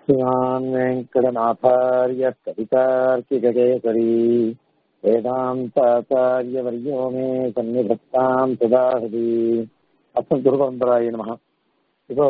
श्रीमान् वेङ्कटनाथार्य कवितार्किककेसरी वेदान्ताचार्यवर्यो मे सन्निधत्ताम् सदाहृதி அஸ்மத் குரு பரம்பராய நமக இப்போ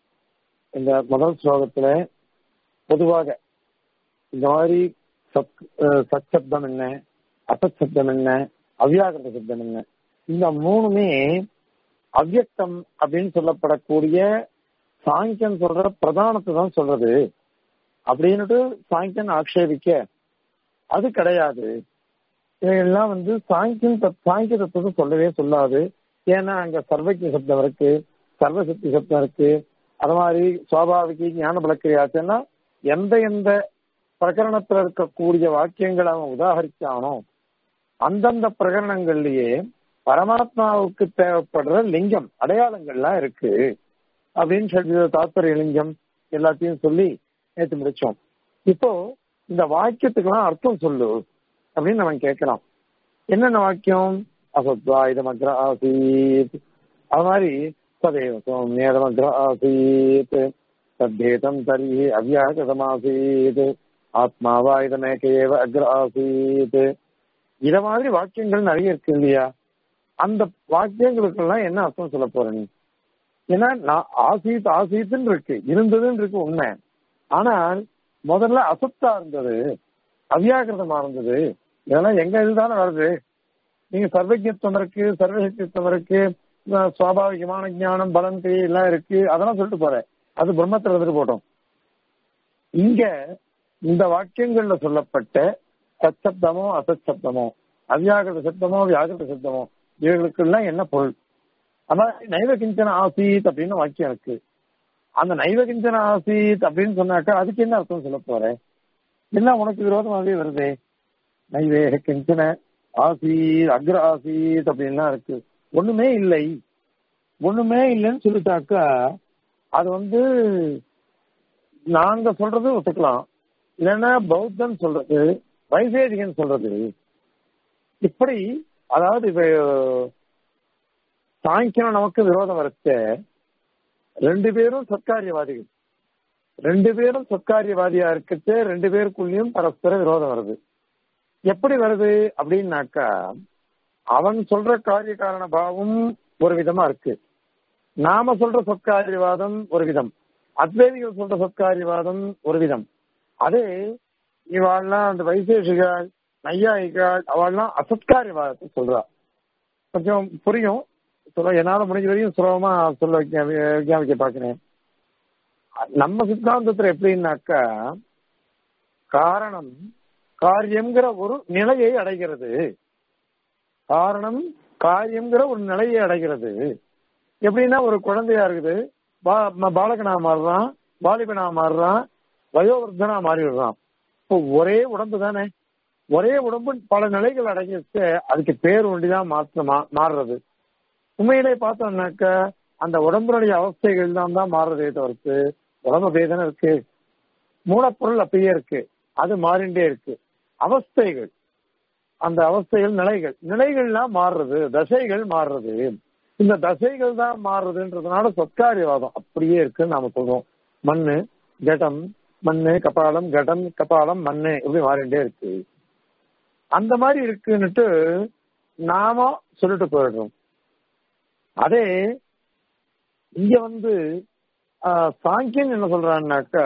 இந்த முதல் ஸ்லோகத்துல பொதுவாக இந்த மாதிரி சத் சச்சப்தம் என்ன அசத் சப்தம் என்ன அவ்யாகிருத சப்தம் என்ன இந்த மூணுமே அவ்யக்தம் அப்படின்னு சொல்லப்படக்கூடிய சாங்கியன் சொல்ற பிரதானத்தை தான் சொல்றது அப்படின்னுட்டு சாங்கியன் ஆக்ஷேபிக்க அது கிடையாது இவையெல்லாம் வந்து சாங்கியன் சாங்கிய தத்துவத்தை சொல்லவே சொல்லாது ஏன்னா அங்க சர்வஜ சப்தம் இருக்கு சர்வசக்தி சப்தம் இருக்கு அது மாதிரி சுவாபாவிக்கு ஞான பலக்கிரியாச்சுன்னா எந்த எந்த பிரகரணத்துல இருக்கக்கூடிய வாக்கியங்களை அவன் உதாகரிச்சானோ அந்தந்த பிரகரணங்கள்லயே பரமாத்மாவுக்கு தேவைப்படுற லிங்கம் அடையாளங்கள்லாம் இருக்கு அப்படின்னு சொல்லி தாத்பரிய லிங்கம் எல்லாத்தையும் சொல்லி நேற்று முடிச்சோம் இப்போ இந்த வாக்கியத்துக்கெல்லாம் அர்த்தம் சொல்லு அப்படின்னு நம்ம கேட்கலாம் என்னென்ன வாக்கியம் அசத்வாயுதமக்ர ஆசீத் அது மாதிரி சதேவ சோம்யேதமக்ர ஆசீத் தத்தேதம் தரி அவ்யாகதமாசீத் ஆத்மாவாயுதமேகேவ அக்ர ஆசீத் இத மாதிரி வாக்கியங்கள் நிறைய இருக்கு இல்லையா அந்த வாக்கியங்களுக்கெல்லாம் என்ன அர்த்தம் சொல்ல போற நீ ஏன்னா நான் ஆசீத் ஆசீத்துன்னு இருக்கு இருந்ததுன்னு இருக்கு உண்மை ஆனால் முதல்ல அசத்தா இருந்தது அவ்யாகிருதமா இருந்தது இதெல்லாம் எங்க இதுதானே வருது நீங்க சர்வஜத்துவம் இருக்கு சர்வசக்தித்துவம் இருக்கு சுவாபாவிகமான ஞானம் பலன் கிரியை எல்லாம் இருக்கு அதெல்லாம் சொல்லிட்டு போறேன் அது பிரம்மத்தில் இருந்துட்டு போட்டோம் இங்க இந்த வாக்கியங்கள்ல சொல்லப்பட்ட சச்சப்தமோ அசச்சப்தமோ அவ்யாகிருத சப்தமோ வியாகிருத சப்தமோ இவர்களுக்கெல்லாம் என்ன பொருள் அதாவது நைவ கிஞ்சன ஆசீத் அப்படின்னு வாக்கியம் இருக்கு அந்த நைவ கிஞ்சன ஆசீத் அப்படின்னு சொன்னாக்கா அதுக்கு என்ன அர்த்தம் சொல்ல போற எல்லாம் உனக்கு விரோதமாகவே வருதே நைவேக கிஞ்சன ஆசீத் அக்ர ஆசீத் அப்படின்லாம் இருக்கு ஒண்ணுமே இல்லை ஒண்ணுமே இல்லைன்னு சொல்லிட்டாக்கா அது வந்து நாங்க சொல்றது ஒத்துக்கலாம் இல்லைன்னா பௌத்தன் சொல்றது வைசேதிகன் சொல்றது இப்படி அதாவது சாங்கியம் நமக்கு விரோதம் வரச்ச ரெண்டு பேரும் சொற்காரியவாதிகள் ரெண்டு பேரும் சொற்காரியவாதியா இருக்கச்ச ரெண்டு பேருக்குள்ளயும் பரஸ்பர விரோதம் வருது எப்படி வருது அப்படின்னாக்கா அவன் சொல்ற காரிய காரண பாவம் ஒரு விதமா இருக்கு நாம சொல்ற சொற்காரியவாதம் ஒரு விதம் அத்வைதிகள் சொல்ற சொற்காரியவாதம் ஒரு விதம் அதே இவாள்லாம் அந்த வைசேஷிகள் நையாயிகள் அவள்லாம் அசத்காரியவாதத்தை சொல்றா கொஞ்சம் புரியும் சொல்ல என்னால முடிஞ்ச வரையும் சுலபமா சொல்ல விஞ்ஞாபிக்க பாக்குறேன் நம்ம சித்தாந்தத்துல எப்படின்னாக்கா காரணம் காரியம்ங்கிற ஒரு நிலையை அடைகிறது காரணம் காரியம்ங்கிற ஒரு நிலையை அடைகிறது எப்படின்னா ஒரு குழந்தையா இருக்குது பாலகனா மாறுறான் வாலிபனா மாறுறான் வயோவர்தனா மாறிடுறான் இப்போ ஒரே உடம்பு தானே ஒரே உடம்பு பல நிலைகள் அடங்கிச்சு அதுக்கு பேர் ஒண்டிதான் மாற்றமா மாறுறது உண்மையிலே பார்த்தோம்னாக்க அந்த உடம்புடைய அவஸ்தைகள் தான் தான் மாறுறதே தவிர்த்து உடம்பு பேதனை இருக்கு மூலப்பொருள் அப்பயே இருக்கு அது மாறிண்டே இருக்கு அவஸ்தைகள் அந்த அவஸ்தைகள் நிலைகள் நிலைகள்லாம் மாறுறது தசைகள் மாறுறது இந்த தசைகள் தான் மாறுறதுன்றதுனால சொற்காரியவாதம் அப்படியே இருக்குன்னு நாம சொல்றோம் மண்ணு கடம் மண்ணு கபாலம் கடம் கபாலம் மண்ணு இப்படி மாறிண்டே இருக்கு அந்த மாதிரி இருக்குன்னுட்டு நாம சொல்லிட்டு போயிடுறோம் அதே இங்க வந்து சாங்கியன் என்ன சொல்றான்னாக்கா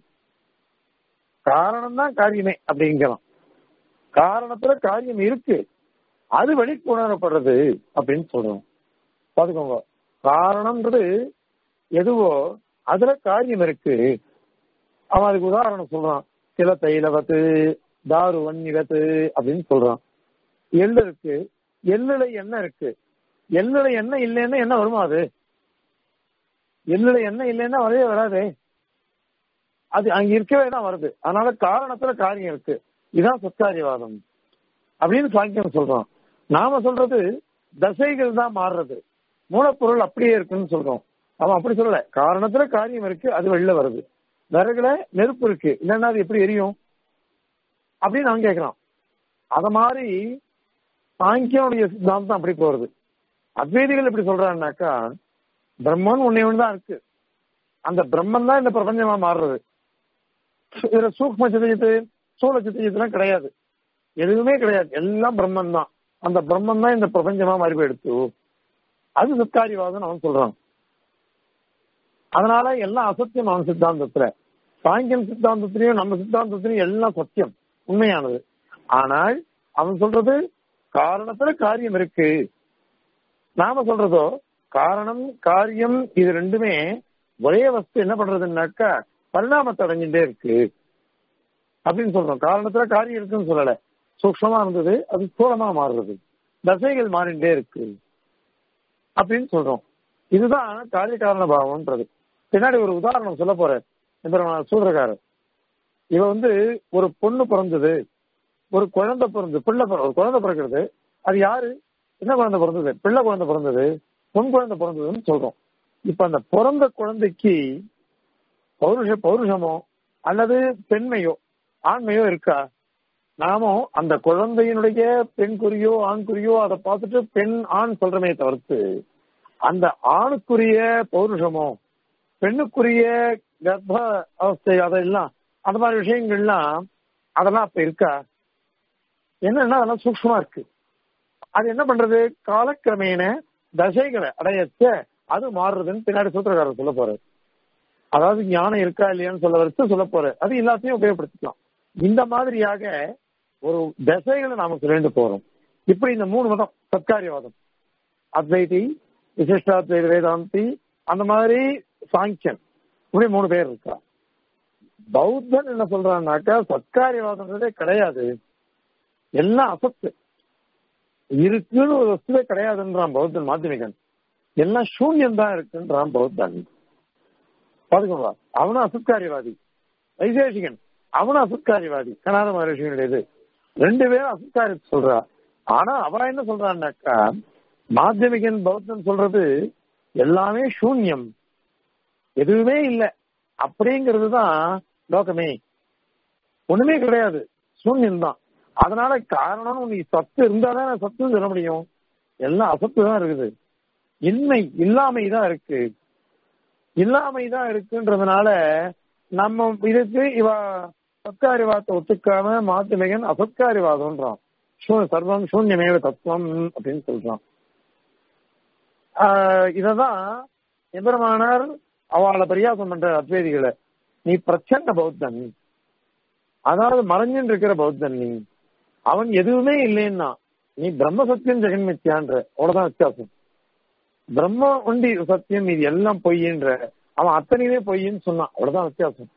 காரணம் தான் காரியமே அப்படிங்கிறான் காரணத்துல காரியம் இருக்கு அது வெளிக்கொணரப்படுறது அப்படின்னு சொல்றோம் பாத்துக்கோங்க காரணம்ன்றது எதுவோ அதுல காரியம் இருக்கு அவன் அதுக்கு உதாரணம் சொல்றான் சில தைலவத்து தாரு வன்னிவத்து அப்படின்னு சொல்றான் எள்ளு இருக்கு எள்ளுல என்ன இருக்கு எள்ளுல என்ன இல்லைன்னா என்ன வருமா அது எள்ளுல என்ன இல்லைன்னா வரவே வராது அது அங்க இருக்கவே தான் வருது அதனால காரணத்துல காரியம் இருக்கு இதுதான் சொற்காரியவாதம் அப்படின்னு சாங்கியம் சொல்றோம் நாம சொல்றது தசைகள் தான் மாறுறது மூலப்பொருள் அப்படியே இருக்குன்னு சொல்றோம் அவன் அப்படி சொல்லல காரணத்துல காரியம் இருக்கு அது வெளில வருது விறகுல நெருப்பு இருக்கு இல்லைன்னா அது எப்படி எரியும் அப்படின்னு அவன் கேட்கிறான் அத மாதிரி சாங்கியனுடைய சித்தாந்தம் அப்படி போறது அத்வைதிகள் எப்படி சொல்றான்னாக்கா பிரம்மன் ஒன்னே ஒன்று தான் இருக்கு அந்த பிரம்மன் தான் இந்த பிரபஞ்சமா மாறுறது இதுல சூக்ம சிதையத்து சூழ சிதையத்துலாம் கிடையாது எதுவுமே கிடையாது எல்லாம் பிரம்மன் தான் அந்த பிரம்மன் தான் இந்த பிரபஞ்சமா மாறி போயிடுத்து அது சத்காரிவாதம் அவன் சொல்றான் அதனால எல்லாம் அசத்தியம் அவன் சித்தாந்தத்துல சாங்கியம் சித்தாந்தத்திலையும் நம்ம சித்தாந்தத்திலையும் எல்லாம் சத்தியம் உண்மையானது ஆனால் அவன் சொல்றது காரணத்துல காரியம் இருக்கு நாம சொல்றதோ காரணம் காரியம் இது ரெண்டுமே ஒரே வஸ்து என்ன பண்றதுன்னாக்கா பரிணாமத்தை அடைஞ்சுட்டே இருக்கு அப்படின்னு சொல்றோம் காரணத்துல காரியம் இருக்குன்னு சொல்லல சூக்ஷமா இருந்தது அது ஸ்தூலமா மாறுறது தசைகள் மாறிண்டே இருக்கு அப்படின்னு சொல்றோம் இதுதான் காரிய காரண பாவம்ன்றது பின்னாடி ஒரு உதாரணம் சொல்ல போறேன் சூத்திரக்காரர் இவ வந்து ஒரு பொண்ணு பிறந்தது ஒரு குழந்தை பிறந்து பிள்ளை பிற- ஒரு குழந்தை பிறக்கிறது அது யாரு என்ன குழந்தை பிறந்தது பிள்ளை குழந்தை பிறந்தது பொன் குழந்தை பிறந்ததுன்னு சொல்றோம் இப்ப அந்த பிறந்த குழந்தைக்கு பௌருஷ பௌருஷமோ அல்லது பெண்மையோ ஆண்மையோ இருக்கா நாமும் அந்த குழந்தையினுடைய பெண் குறியோ ஆண் குறியோ அதை பார்த்துட்டு பெண் ஆண் சொல்றமே தவிர்த்து அந்த ஆணுக்குரிய பௌருஷமோ பெண்ணுக்குரிய கர்ப்ப அவஸ்தை அதெல்லாம் அந்த மாதிரி விஷயங்கள்லாம் அதெல்லாம் அப்ப இருக்கா என்னன்னா அதெல்லாம் சூக்ஷ்மமா இருக்கு அது என்ன பண்றது காலக்கிரமேண தசைகளை அடையச்ச அது மாறுறதுன்னு பின்னாடி சூத்திரக்காரர் சொல்ல போறாரு அதாவது ஞானம் இருக்கா இல்லையான்னு சொல்ல வச்சு சொல்ல போறாரு அது எல்லாத்தையும் உபயோகப்படுத்திக்கலாம் இந்த மாதிரியாக ஒரு தசைகளை நாம சொல்லிட்டு போறோம் இப்படி இந்த மூணு மதம் சத்காரியவாதம் அத்வைதி விசிஷ்டாத்வைத வேதாந்தி அந்த மாதிரி சாங்கியன் இப்படி மூணு பேர் இருக்கா பௌத்தன் என்ன சொல்றான்னாக்கா சத்காரியவாதம்ன்றதே கிடையாது எல்லாம் அசத்து இருக்குன்னு ஒரு வஸ்துவே கிடையாதுன்றான் பௌத்தன் மாத்திமிகன் எல்லாம் சூன்யம் தான் இருக்குன்றான் பௌத்தன் பாத்துக்கோங்க அவனும் அசத்காரியவாதி வைசேஷிகன் அவனும் அசத்காரியவாதி கனாத மகரிஷியனுடையது ரெண்டு பேரும் அசத்காரி சொல்றா ஆனா அவன் என்ன சொல்றான்னாக்கா மாத்தியமிகன் பௌத்தன் சொல்றது எல்லாமே சூன்யம் எதுவுமே இல்லை அப்படிங்கிறது தான் லோகமே ஒண்ணுமே கிடையாது சூன்யம் தான் அதனால காரணம் நீ சத்து இருந்தாதான் சத்துன்னு சொல்ல முடியும் எல்லாம் அசத்து தான் இருக்குது இன்மை இல்லாமை தான் இருக்கு இல்லாமை தான் இருக்குன்றதுனால நம்ம இதுக்கு இவ சத்காரிவாதத்தை ஒத்துக்காம மாத்திமிகன் அசத்காரிவாதம்ன்றான் சூ- சர்வம் சூன்யமேவ தத்துவம் அப்படின்னு சொல்றான் ஆஹ் இததான் எம்பெருமானார் அவளை பரியாசம் பண்ற அத்வைதிகளை நீ பிரச்சண்ட பௌத்தன் அதாவது மறைஞ்சின்னு இருக்கிற பௌத்தன் நீ அவன் எதுவுமே இல்லைன்னா நீ பிரம்ம சத்தியம் ஜெகன்மித்யான்ற அவ்வளவுதான் வித்தியாசம் பிரம்ம ஒண்டி சத்தியம் இது எல்லாம் பொய்ன்ற அவன் அத்தனையுமே பொய்ன்னு சொன்னான் அவ்வளவுதான் வித்தியாசம்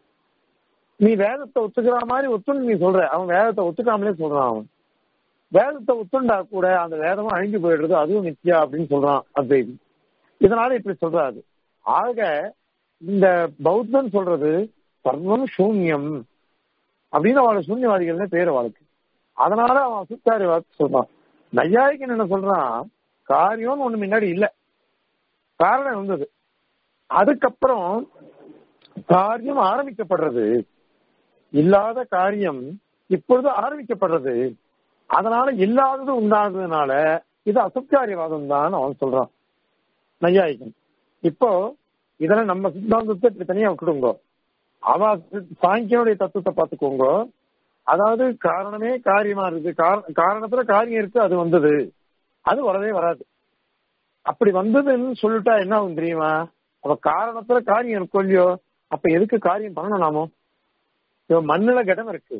நீ வேதத்தை ஒத்துக்கிற மாதிரி ஒத்துன்னு நீ சொல்ற அவன் வேதத்தை ஒத்துக்காமலே சொல்றான் அவன் வேதத்தை ஒத்துண்டா கூட அந்த வேதமும் அழிஞ்சு போயிடுறது அதுவும் நித்யா அப்படின்னு சொல்றான் அத்வைதி இதனால இப்படி சொல்றாரு ஆக இந்த பௌத்தன் சொல்றது சர்வம் சூன்யம் அப்படின்னு அவளை சூன்யவாதிகள்னு பேர் அவளுக்கு அதனால அவன் அசுத்தாரி வார்த்தை சொல்றான் நையாயிக்கன் என்ன சொல்றான் காரியம்னு ஒண்ணு முன்னாடி இல்ல காரணம் இருந்தது அதுக்கப்புறம் காரியம் ஆரம்பிக்கப்படுறது இல்லாத காரியம் இப்பொழுது ஆரம்பிக்கப்படுறது அதனால இல்லாதது உண்டானதுனால இது அசத்காரியவாதம் தான் அவன் சொல்றான் நையாயிகன் இப்போ இதுல நம்ம சித்தாந்தத்தை இப்படி தனியா விட்டுடுங்க அவ சாங்கியனுடைய தத்துவத்தை பார்த்துக்கோங்க அதாவது காரணமே காரியமா இருக்கு கார- காரணத்துல காரியம் இருக்கு அது வந்தது அது வரவே வராது அப்படி வந்ததுன்னு சொல்லிட்டா என்ன ஆகும் தெரியுமா அப்ப காரணத்துல காரியம் இருக்கும் இல்லையோ அப்ப எதுக்கு காரியம் பண்ணணும் நாமோ இப்போ மண்ணுல கடம் இருக்கு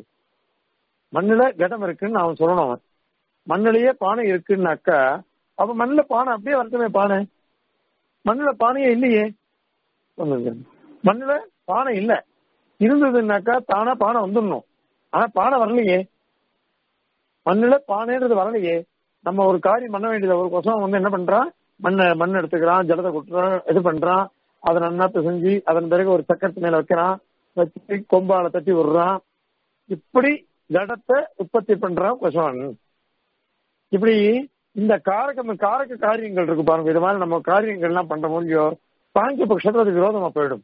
மண்ணுல கடம் இருக்குன்னு அவன் சொல்லணும் அவன் மண்ணுலயே பானை இருக்குன்னாக்கா அப்ப மண்ணுல பானை அப்படியே வரட்டுமே பானை மண்ணுல பானையே இல்லையே சொல்லுங்க. மண்ணுல பானை இல்ல இருந்ததுன்னாக்கா தானா பானை வந்துடணும் ஆனா பானை வரலையே மண்ணுல பானைன்றது வரலையே நம்ம ஒரு காரியம் பண்ண வேண்டியது ஒரு கொசம் வந்து என்ன பண்றான் மண்ணை மண் எடுத்துக்கிறான் ஜலத்தை கொட்டுறான் இது பண்றான் அதை நன்னா செஞ்சு அதன் பிறகு ஒரு சக்கரத்து மேல வைக்கிறான் வச்சு கொம்பால தட்டி விடுறான் இப்படி ஜடத்தை உற்பத்தி பண்றான் கொசவன் இப்படி இந்த காரக காரக காரியங்கள் இருக்கு பாருங்க இது மாதிரி நம்ம காரியங்கள்லாம் பண்ற முடியோ சாங்கிய பட்சத்துல அது விரோதமா போயிடும்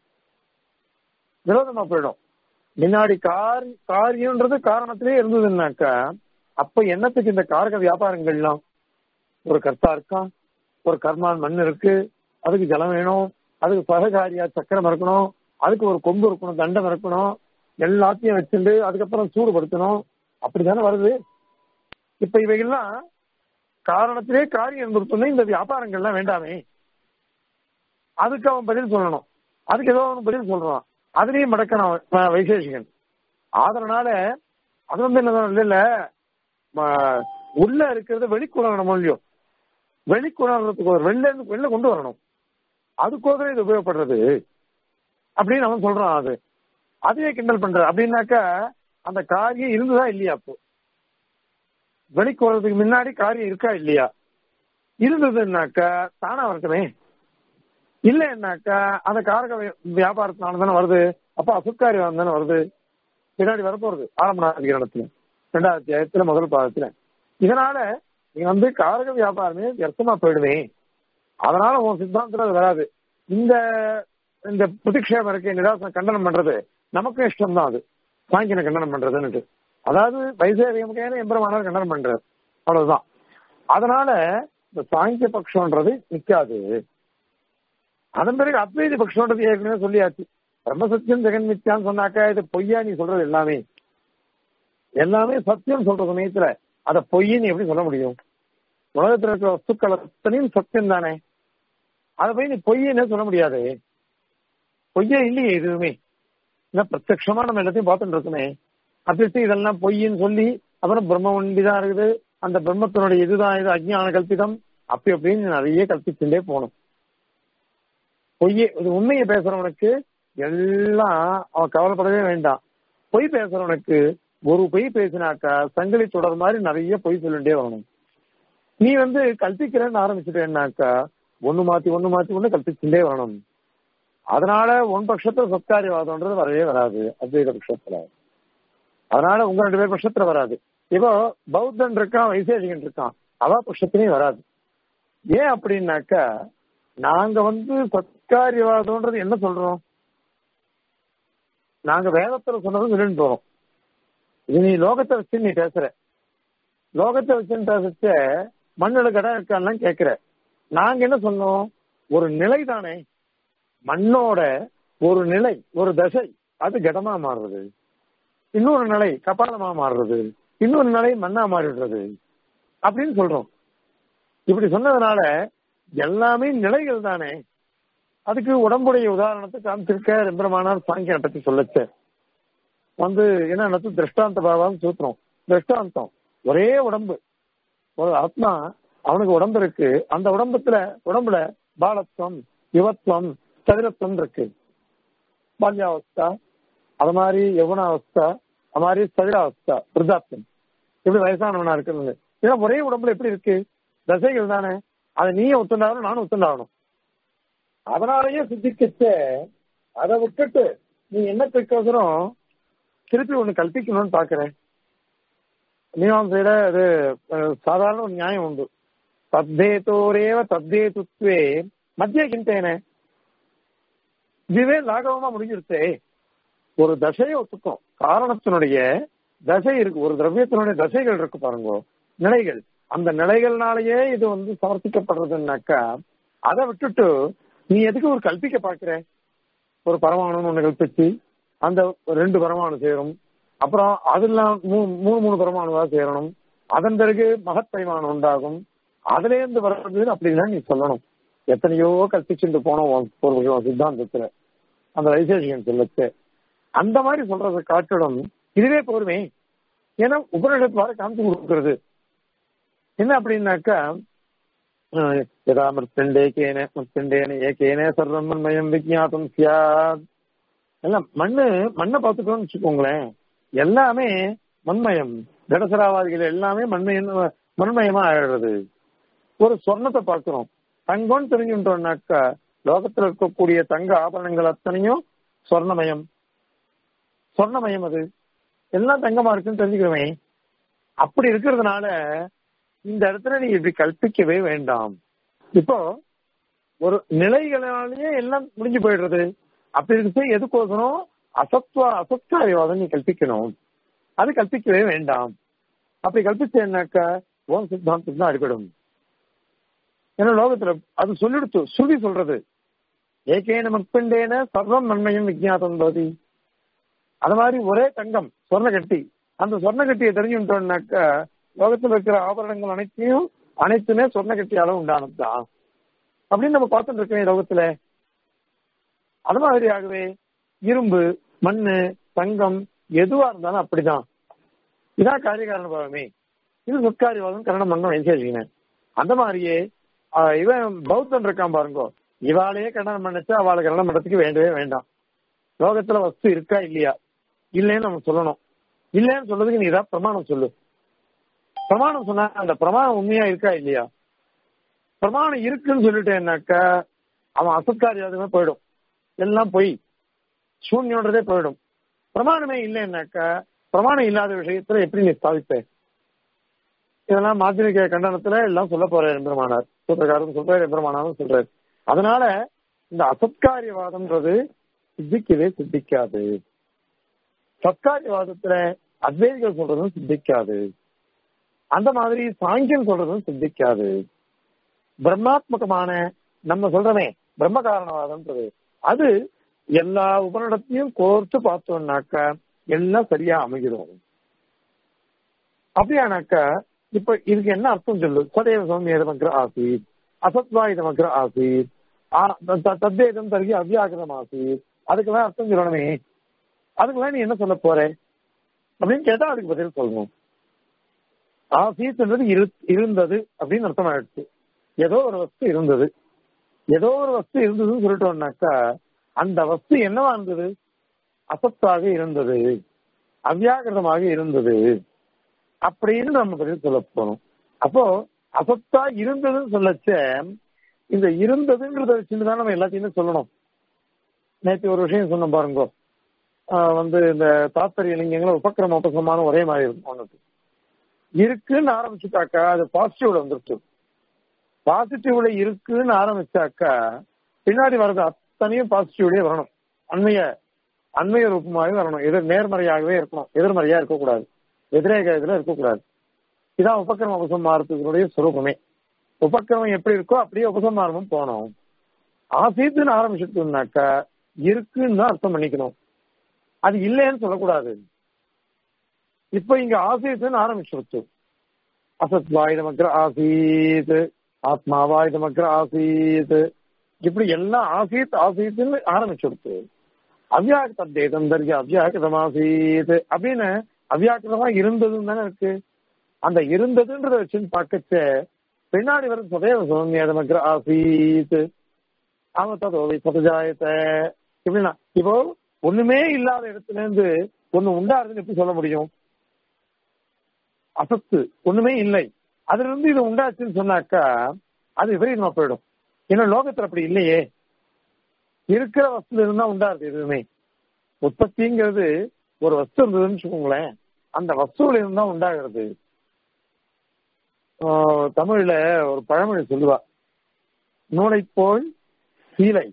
விரோதமா போயிடும் முன்னாடி கார் காரியம்ன்றது காரணத்திலே இருந்ததுன்னாக்கா அப்ப என்னத்துக்கு இந்த காரக வியாபாரங்கள்லாம் ஒரு கர்த்தா இருக்கான் ஒரு கர்மான் மண் இருக்கு அதுக்கு ஜலம் வேணும் அதுக்கு சககாரியா சக்கரம் இருக்கணும் அதுக்கு ஒரு கொம்பு இருக்கணும் தண்டம் இருக்கணும் எல்லாத்தையும் வச்சுட்டு அதுக்கப்புறம் சூடுபடுத்தணும் அப்படித்தானே வருது இப்ப இவைகள்லாம் காரணத்திலே காரியம் நிறுத்தணும் இந்த வியாபாரங்கள்லாம் வேண்டாமே அதுக்கு அவன் பதில் சொல்லணும் அதுக்கு ஏதோ அவன் பதில் சொல்றான் அதுலயும் மடக்கணும் அவன் வைசேஷிகன் அதனால அது வந்து என்ன இல்ல இல்ல ம- உள்ள இருக்கிறது வெளிக்குணரணும் இல்லையோ வெளிக்குணர்றதுக்கு ஒரு வெளில இருந்து வெளில கொண்டு வரணும் அதுக்கோசரம் இது உபயோகப்படுறது அப்படின்னு அவன் சொல்றான் அது அதையே கிண்டல் பண்ற அப்படின்னாக்கா அந்த காரியம் இருந்ததா இல்லையா அப்போ வெளிக்கு வர்றதுக்கு முன்னாடி காரியம் இருக்கா இல்லையா இருந்ததுன்னாக்கா தானா வரட்டுமே இல்லைன்னாக்கா அந்த காரக வி- வியாபாரத்தினால தானே வருது அப்ப அசுக்காரி தானே வருது பின்னாடி வரப்போறது ஆரம்ப இடத்துல ரெண்டாவது அத்தியாயத்துல முதல் பாதத்துல இதனால நீ வந்து காரக வியாபாரமே வியர்த்தமா போயிடுவே அதனால உன் சித்தாந்தத்துல அது வராது இந்த இந்த பிரதிக்ஷேபம் இருக்கு நிராசனம் கண்டனம் பண்றது நமக்கும் இஷ்டம் தான் அது சாங்கின கண்டனம் பண்றதுன்னுட்டு அதாவது வைசேரிகமுகையான எம்பெருமானார் கண்டனம் பண்றாரு அவ்வளவுதான் அதனால இந்த சாங்கிய பட்சம்ன்றது நிக்காது அதன் பிறகு அத்வைதி பட்சம்ன்றது ஏற்கனவே சொல்லியாச்சு பிரம்மசத்தியம் ஜெகன் மித்யான்னு சொன்னாக்கா இது பொய்யா நீ சொல்றது எல்லாமே எல்லாமே சத்தியம் சொல்ற சமயத்துல அத பொய்ன்னு எப்படி சொல்ல முடியும் உலகத்துல இருக்கிற வஸ்துக்கள் அத்தனையும் சத்தியம் தானே அதை போய் நீ பொய்ன்னு சொல்ல முடியாது பொய்யே இல்லையே எதுவுமே இல்ல பிரத்யட்சமா நம்ம எல்லாத்தையும் பார்த்துட்டு இருக்கோமே அப்படி இதெல்லாம் பொய்ன்னு சொல்லி அப்புறம் பிரம்ம ஒண்டிதான் இருக்குது அந்த பிரம்மத்தினுடைய இதுதான் இது அஜ்ஞான கல்பிதம் அப்படி அப்படின்னு நிறைய கல்பிச்சுட்டே போகணும் பொய்யே இது உண்மையை பேசுறவனுக்கு எல்லாம் அவன் கவலைப்படவே வேண்டாம் பொய் பேசுறவனுக்கு ஒரு பொய் பேசினாக்கா சங்கிலி தொடர் மாதிரி நிறைய பொய் சொல்லிட்டே வரணும் நீ வந்து கல்பிக்கிறேன்னு ஆரம்பிச்சுட்டேன்னாக்கா ஒண்ணு மாத்தி ஒண்ணு மாத்தி ஒண்ணு கல்பிச்சுட்டே வரணும் அதனால உன் பட்சத்துல சத்காரியவாதம்ன்றது வரவே வராது அத்வைத பட்சத்துல அதனால உங்க ரெண்டு பேர் பட்சத்துல வராது இப்போ பௌத்தன் இருக்கான் வைசேஷிகன் இருக்கான் அவ பட்சத்திலையும் வராது ஏன் அப்படின்னாக்கா நாங்க வந்து சத்காரியவாதம்ன்றது என்ன சொல்றோம் நாங்க வேதத்துல சொன்னதும் சொல்லிட்டு போறோம் இது நீ லோகத்தை வச்சு நீ பேசுற லோகத்தை வச்சு பேசச்ச மண்ணோட கடம் இருக்கான்லாம் கேக்குற நாங்க என்ன சொன்னோம் ஒரு நிலை தானே மண்ணோட ஒரு நிலை ஒரு தசை அது கடமா மாறுறது இன்னொரு நிலை கபாலமா மாறுறது இன்னொரு நிலை மண்ணா மாறிடுறது அப்படின்னு சொல்றோம் இப்படி சொன்னதுனால எல்லாமே நிலைகள் தானே அதுக்கு உடம்புடைய உதாரணத்தை காமிச்சிருக்க ரெம்பரமானார் சாங்கியனை பத்தி சொல்லச்ச வந்து என்ன திருஷ்டாந்த பாவம் சூத்திரம் திருஷ்டாந்தம் ஒரே உடம்பு ஒரு ஆத்மா அவனுக்கு உடம்பு இருக்கு அந்த உடம்புல உடம்புல பாலத்துவம் யுவத்துவம் சதிரத்துவம் இருக்கு பால்யாவஸ்தா அது மாதிரி யவனாவஸ்தா அது மாதிரி சதிராவஸ்தா விருதாப்தம் எப்படி வயசானவனா இருக்கிறது ஏன்னா ஒரே உடம்புல எப்படி இருக்கு தசைகள் தானே அதை நீயே ஒத்துண்டாகணும் நானும் ஒத்துண்டாகணும் அதனாலயே சித்திக்கிச்ச அதை விட்டுட்டு நீ என்ன பிற்கோசரம் திருப்பி ஒண்ணு கல்பிக்கணும்னு பாக்குறேன் மீமாசையில அது அஹ், சாதாரண ஒரு நியாயம் உண்டு தத்தேதோரேவ தத்தேதுத்வே மத்திய கிண்டேன இதுவே லாகவமா முடிஞ்சிருச்சே ஒரு தசையை ஒத்துக்கும் காரணத்தினுடைய தசை இருக்கு ஒரு திரவியத்தினுடைய தசைகள் இருக்கு பாருங்க நிலைகள் அந்த நிலைகள்னாலயே இது வந்து சமர்ப்பிக்கப்படுறதுன்னாக்கா அதை விட்டுட்டு நீ எதுக்கு ஒரு கல்பிக்க பாக்குற ஒரு பரமாணுன்னு ஒண்ணு கல்பிச்சு அந்த ரெண்டு பரமாணு சேரும் அப்புறம் அதெல்லாம் மூ- மூணு மூணு பரமாணுவா சேரணும் அதன் பிறகு மகத் பரிமாணம் உண்டாகும் அதுல இருந்து வர்றது அப்படின்னா நீ சொல்லணும் எத்தனையோ கற்பிச்சுட்டு போனோம் உன் ஒரு விஷயம் சித்தாந்தத்துல அந்த வைசேஷிகன் சொல்லச்சு அந்த மாதிரி சொல்றதை காட்டிடும் இதுவே போருமே ஏன்னா உபநிடத்து வர காமிச்சு கொடுக்கிறது என்ன அப்படின்னாக்கா அஹ், யதா மிருத்தண்டே கேன மிருத்தண்டேன ஏகேன சர்வம் மன்மயம் விஜாத்தம் சியாத் எல்லாம் மண்ணு மண்ணை பார்த்துட்டோம்னு வச்சுக்கோங்களேன் எல்லாமே மண்மயம் கடசராவாதிகள் எல்லாமே மண்மயம் மண்மயமா ஆயிடுறது ஒரு சொர்ணத்தை பார்க்கிறோம் தங்கம்னு தெரிஞ்சுட்டோம்னாக்கா லோகத்துல இருக்கக்கூடிய தங்க ஆபரணங்கள் அத்தனையும் சொர்ணமயம் சொர்ணமயம் அது எல்லாம் தங்கமா இருக்குன்னு தெரிஞ்சுக்கிறோமே அப்படி இருக்கிறதுனால இந்த இடத்துல நீ இப்படி கல்பிக்கவே வேண்டாம் இப்போ ஒரு நிலைகளாலேயே எல்லாம் முடிஞ்சு போயிடுறது அப்படி இருக்கு எதுக்கோசரம் அசத்வ அசத்காரியவாதம் நீ கல்பிக்கணும் அது கல்பிக்கவே வேண்டாம் அப்படி கல்பிச்சேன்னாக்கா ஓம் சித்தாந்தம் தான் அடிபடும் ஏன்னா லோகத்துல அது சொல்லிடுத்து ஸ்ருதி சொல்றது ஏகேன மக்பண்டேன சர்வம் நன்மையும் விஜயாதம் பவதி அது மாதிரி ஒரே தங்கம் சொர்ண கட்டி அந்த சொர்ண கட்டியை தெரிஞ்சுட்டோம்னாக்க லோகத்தில் இருக்கிற ஆபரணங்கள் அனைத்தையும் அனைத்துமே சொர்ண கட்டி அளவு உண்டானதுதான் அப்படின்னு நம்ம பார்த்துட்டு இருக்கோம் லோகத்துல அது மாதிரியாகவே இரும்பு மண்ணு தங்கம் எதுவா இருந்தாலும் அப்படிதான் இதான் காரியகாரண பாவமே இது சொற்காரியவாதம் கரணம் பண்ணணும் விசேஷினேன் அந்த மாதிரியே ஆஹ் இவன் பௌத்தன் இருக்கான் பாருங்க இவாளையே கல்யாணம் பண்ணச்சா அவளை கல்யாணம் பண்றதுக்கு வேண்டவே வேண்டாம் லோகத்துல வஸ்து இருக்கா இல்லையா இல்லைன்னு நம்ம சொல்லணும் இல்லைன்னு சொல்றதுக்கு நீ ஏதாவது பிரமாணம் சொல்லு பிரமாணம் சொன்னா அந்த பிரமாணம் உண்மையா இருக்கா இல்லையா பிரமாணம் இருக்குன்னு சொல்லிட்டேன்னாக்கா அவன் அசத்காரியாதமே போயிடும் எல்லாம் போய் சூன்யன்றதே போயிடும் பிரமாணமே இல்லைன்னாக்கா பிரமாணம் இல்லாத விஷயத்துல எப்படி நீ ஸ்தாபிப்ப இதெல்லாம் மாத்திரிக கண்டனத்துல எல்லாம் சொல்ல போற எம்பெருமானார் சூத்திரக்காரரும் சொல்றாரு எம்பெருமானாரும் சொல்றாரு அதனால இந்த அசத்காரியவாதம்ன்றது சித்திக்கவே சித்திக்காது சத்காரியவாதத்துல அத்வைதிகள் சொல்றதும் சித்திக்காது அந்த மாதிரி சாங்கியம் சொல்றதும் சித்திக்காது பிரம்மாத்மகமான நம்ம சொல்றமே பிரம்ம காரணவாதம்ன்றது அது எல்லா உபனிடத்தையும் கோர்த்து பார்த்தோம்னாக்க எல்லாம் சரியா அமைகிறோம் அப்படியானாக்கா இப்ப இதுக்கு என்ன அர்த்தம் சொல்லு சதேவ சௌமியதமக்ர ஆசீத் அசத்வாயுதமக்ர ஆசீத் தத்தேதம் தருகி அவ்யாகிருதம் ஆசீத் அதுக்கெல்லாம் அர்த்தம் சொல்லணுமே அதுக்கெல்லாம் நீ என்ன சொல்ல போற அப்படின்னு கேட்டா அதுக்கு பதில் சொல்லணும் ஆசீத்ன்றது இருந்தது அப்படின்னு அர்த்தம் ஆயிடுச்சு ஏதோ ஒரு வஸ்து இருந்தது ஏதோ ஒரு வஸ்து இருந்ததுன்னு சொல்லிட்டோம்னாக்கா அந்த வஸ்து என்னவா இருந்தது அசத்தாக இருந்தது அவ்யாகிருதமாக இருந்தது அப்படின்னு நம்ம பதில் சொல்ல போறோம் அப்போ அசத்தா இருந்ததுன்னு சொல்லச்ச இந்த இருந்ததுன்றத வச்சுட்டு தான் நம்ம எல்லாத்தையுமே சொல்லணும் நேற்று ஒரு விஷயம் சொன்னோம் பாருங்க வந்து இந்த தாத்தரிய லிங்கங்களும் உபக்கிரம உபசமான ஒரே மாதிரி இருக்கும் ஒன்றுக்கு இருக்குன்னு ஆரம்பிச்சுட்டாக்கா அது பாசிட்டிவ்ல வந்துருச்சு பாசிட்டிவ்ல இருக்குன்னு ஆரம்பிச்சாக்கா பின்னாடி வர்றது அத்தனையும் பாசிட்டிவ்லயே வரணும் அண்மைய அண்மைய ரூபமாகவே வரணும் எதிர் நேர்மறையாகவே இருக்கணும் எதிர்மறையா இருக்கக்கூடாது எதிரேக இதுல இருக்கக்கூடாது இதான் உபக்கிரம உபசம்மாரத்தினுடைய சுரூபமே உபக்கிரமம் எப்படி இருக்கோ அப்படியே உபசம்மாரமும் போனோம் ஆசீத்துன்னு ஆரம்பிச்சுட்டோம்னாக்கா இருக்குன்னு தான் அர்த்தம் பண்ணிக்கணும் அது இல்லைன்னு சொல்லக்கூடாது இப்ப இங்க ஆசீத்துன்னு ஆரம்பிச்சுடுச்சு அசத்வாயுதமக்கிற ஆசீத் ஆத்மாவாயுதமக்கிற ஆசீத் இப்படி எல்லாம் ஆசீத் ஆசீத்துன்னு ஆரம்பிச்சுடுச்சு அவ்யாக்கிருத தேதம் தர்க அவ்யாக்கிருதம் ஆசீத் அப்படின்னு அவ்யாக்கிரதமா இருந்ததுன்னு தானே இருக்கு அந்த இருந்ததுன்றத வச்சுன்னு பார்க்கச்ச பின்னாடி வரும் சதேவ சௌமியதமக்கிற ஆசீத் அவன் ததோவை சதஜாயத்த இப்படின்னா இப்போ ஒண்ணுமே இல்லாத இடத்துல இருந்து ஒண்ணு உண்டாருதுன்னு எப்படி சொல்ல முடியும் அசத்து ஒண்ணுமே இல்லை அதுல இருந்து இது உண்டாச்சுன்னு சொன்னாக்கா அது விபரீதமா போயிடும் ஏன்னா லோகத்துல அப்படி இல்லையே இருக்கிற வஸ்துல இருந்தா உண்டாருது எதுவுமே உற்பத்திங்கிறது ஒரு வஸ்து இருந்ததுன்னு வச்சுக்கோங்களேன் அந்த வஸ்துவில இருந்தா உண்டாகிறது தமிழ்ல ஒரு பழமொழி சொல்லுவா நூலை போல் சீலை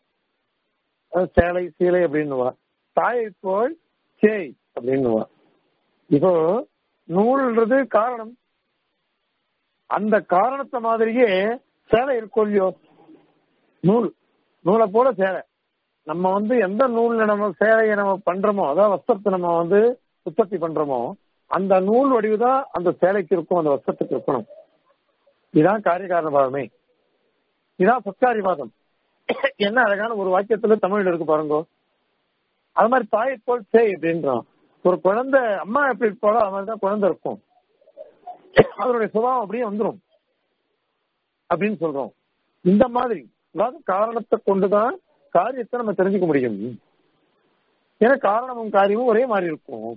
சேலை சீலை அப்படின்னுவா தாயை போல் சேய் அப்படின்னுவா இப்போ நூல்ன்றது காரணம் அந்த காரணத்தை மாதிரியே சேலை இருக்கும் இல்லையோ நூல் நூலை போல சேலை நம்ம வந்து எந்த நூல்ல நம்ம சேலையை நம்ம பண்றோமோ அதாவது வஸ்திரத்தை நம்ம வந்து உற்பத்தி பண்றோமோ அந்த நூல் வடிவு தான் அந்த சேலைக்கு இருக்கும் அந்த வஸ்திரத்துக்கு இருக்கணும் இதுதான் காரியகாரண பாவமே இதான் சத்காரிவாதம் என்ன அழகான ஒரு வாக்கியத்துல தமிழ்ல இருக்கு பாருங்க அது மாதிரி தாயை போல் சேய் அப்படின்றான் ஒரு குழந்தை அம்மா எப்படி இருப்பாளோ அது மாதிரிதான் குழந்தை இருக்கும் அதனுடைய சுபாவம் அப்படியே வந்துடும் அப்படின்னு சொல்றோம் இந்த மாதிரி அதாவது காரணத்தை கொண்டுதான் காரியத்தை நம்ம தெரிஞ்சுக்க முடியும் ஏன்னா காரணமும் காரியமும் ஒரே மாதிரி இருக்கும்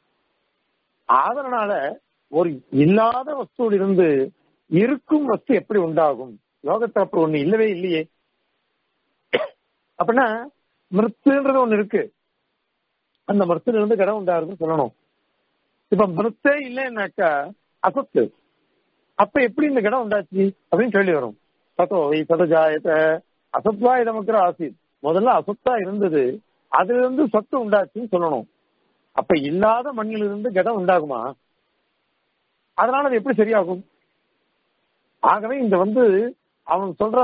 அதனால ஒரு இல்லாத வஸ்துவில் இருந்து இருக்கும் வஸ்து எப்படி உண்டாகும் லோகத்துல அப்படி ஒண்ணு இல்லவே இல்லையே அப்படின்னா மிருத்துன்றது ஒண்ணு இருக்கு அந்த மிருத்துல இருந்து கடம் உண்டாருன்னு சொல்லணும் இப்ப மிருத்தே இல்லைன்னாக்கா அசத்து அப்ப எப்படி இந்த கடம் உண்டாச்சு அப்படின்னு கேள்வி வரும் சத்தோ சதஜாயத்த அசத்வா இதமக்கிற ஆசி முதல்ல அசத்தா இருந்தது அதுல இருந்து சத்து உண்டாச்சுன்னு சொல்லணும் அப்ப இல்லாத மண்ணிலிருந்து கடம் உண்டாகுமா அதனால அது எப்படி சரியாகும் ஆகவே இந்த வந்து அவன் சொல்ற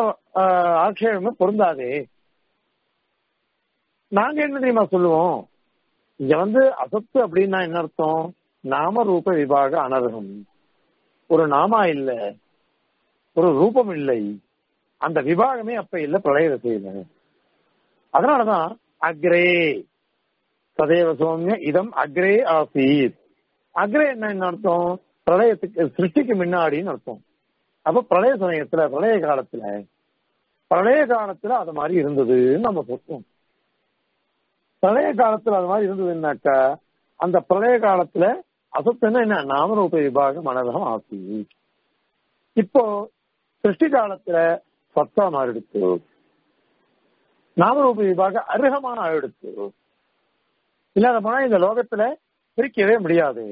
ஆட்சேபமே பொருந்தாதே நாங்க என்ன தெரியுமா சொல்லுவோம் இங்க வந்து அசத்து அப்படின்னா என்ன அர்த்தம் நாம ரூப விபாக அனர்ஹம் ஒரு நாமா இல்ல ஒரு ரூபம் இல்லை அந்த விபாகமே அப்ப இல்ல பிரளய செய்யல அதனாலதான் அக்ரே சதேவ சௌமிய இதம் அக்ரே ஆசீத் அக்ரே என்ன என்ன அர்த்தம் பிரளயத்துக்கு சிருஷ்டிக்கு முன்னாடின்னு அர்த்தம் அப்ப பிரளய சமயத்துல பிரளய காலத்துல பிரளய காலத்துல அது மாதிரி இருந்ததுன்னு நம்ம சொல்றோம் பிரளய காலத்துல அது மாதிரி இருந்ததுன்னாக்கா அந்த பிரளய காலத்துல அசத்துன்னா என்ன நாமரூப விபாகம் மனதகம் ஆசி இப்போ சிருஷ்டி காலத்துல சத்தா மாறிடுச்சு நாமரூப விபாக அருகமான ஆயிடுச்சு இல்லாத போனா இந்த லோகத்துல பிரிக்கவே முடியாது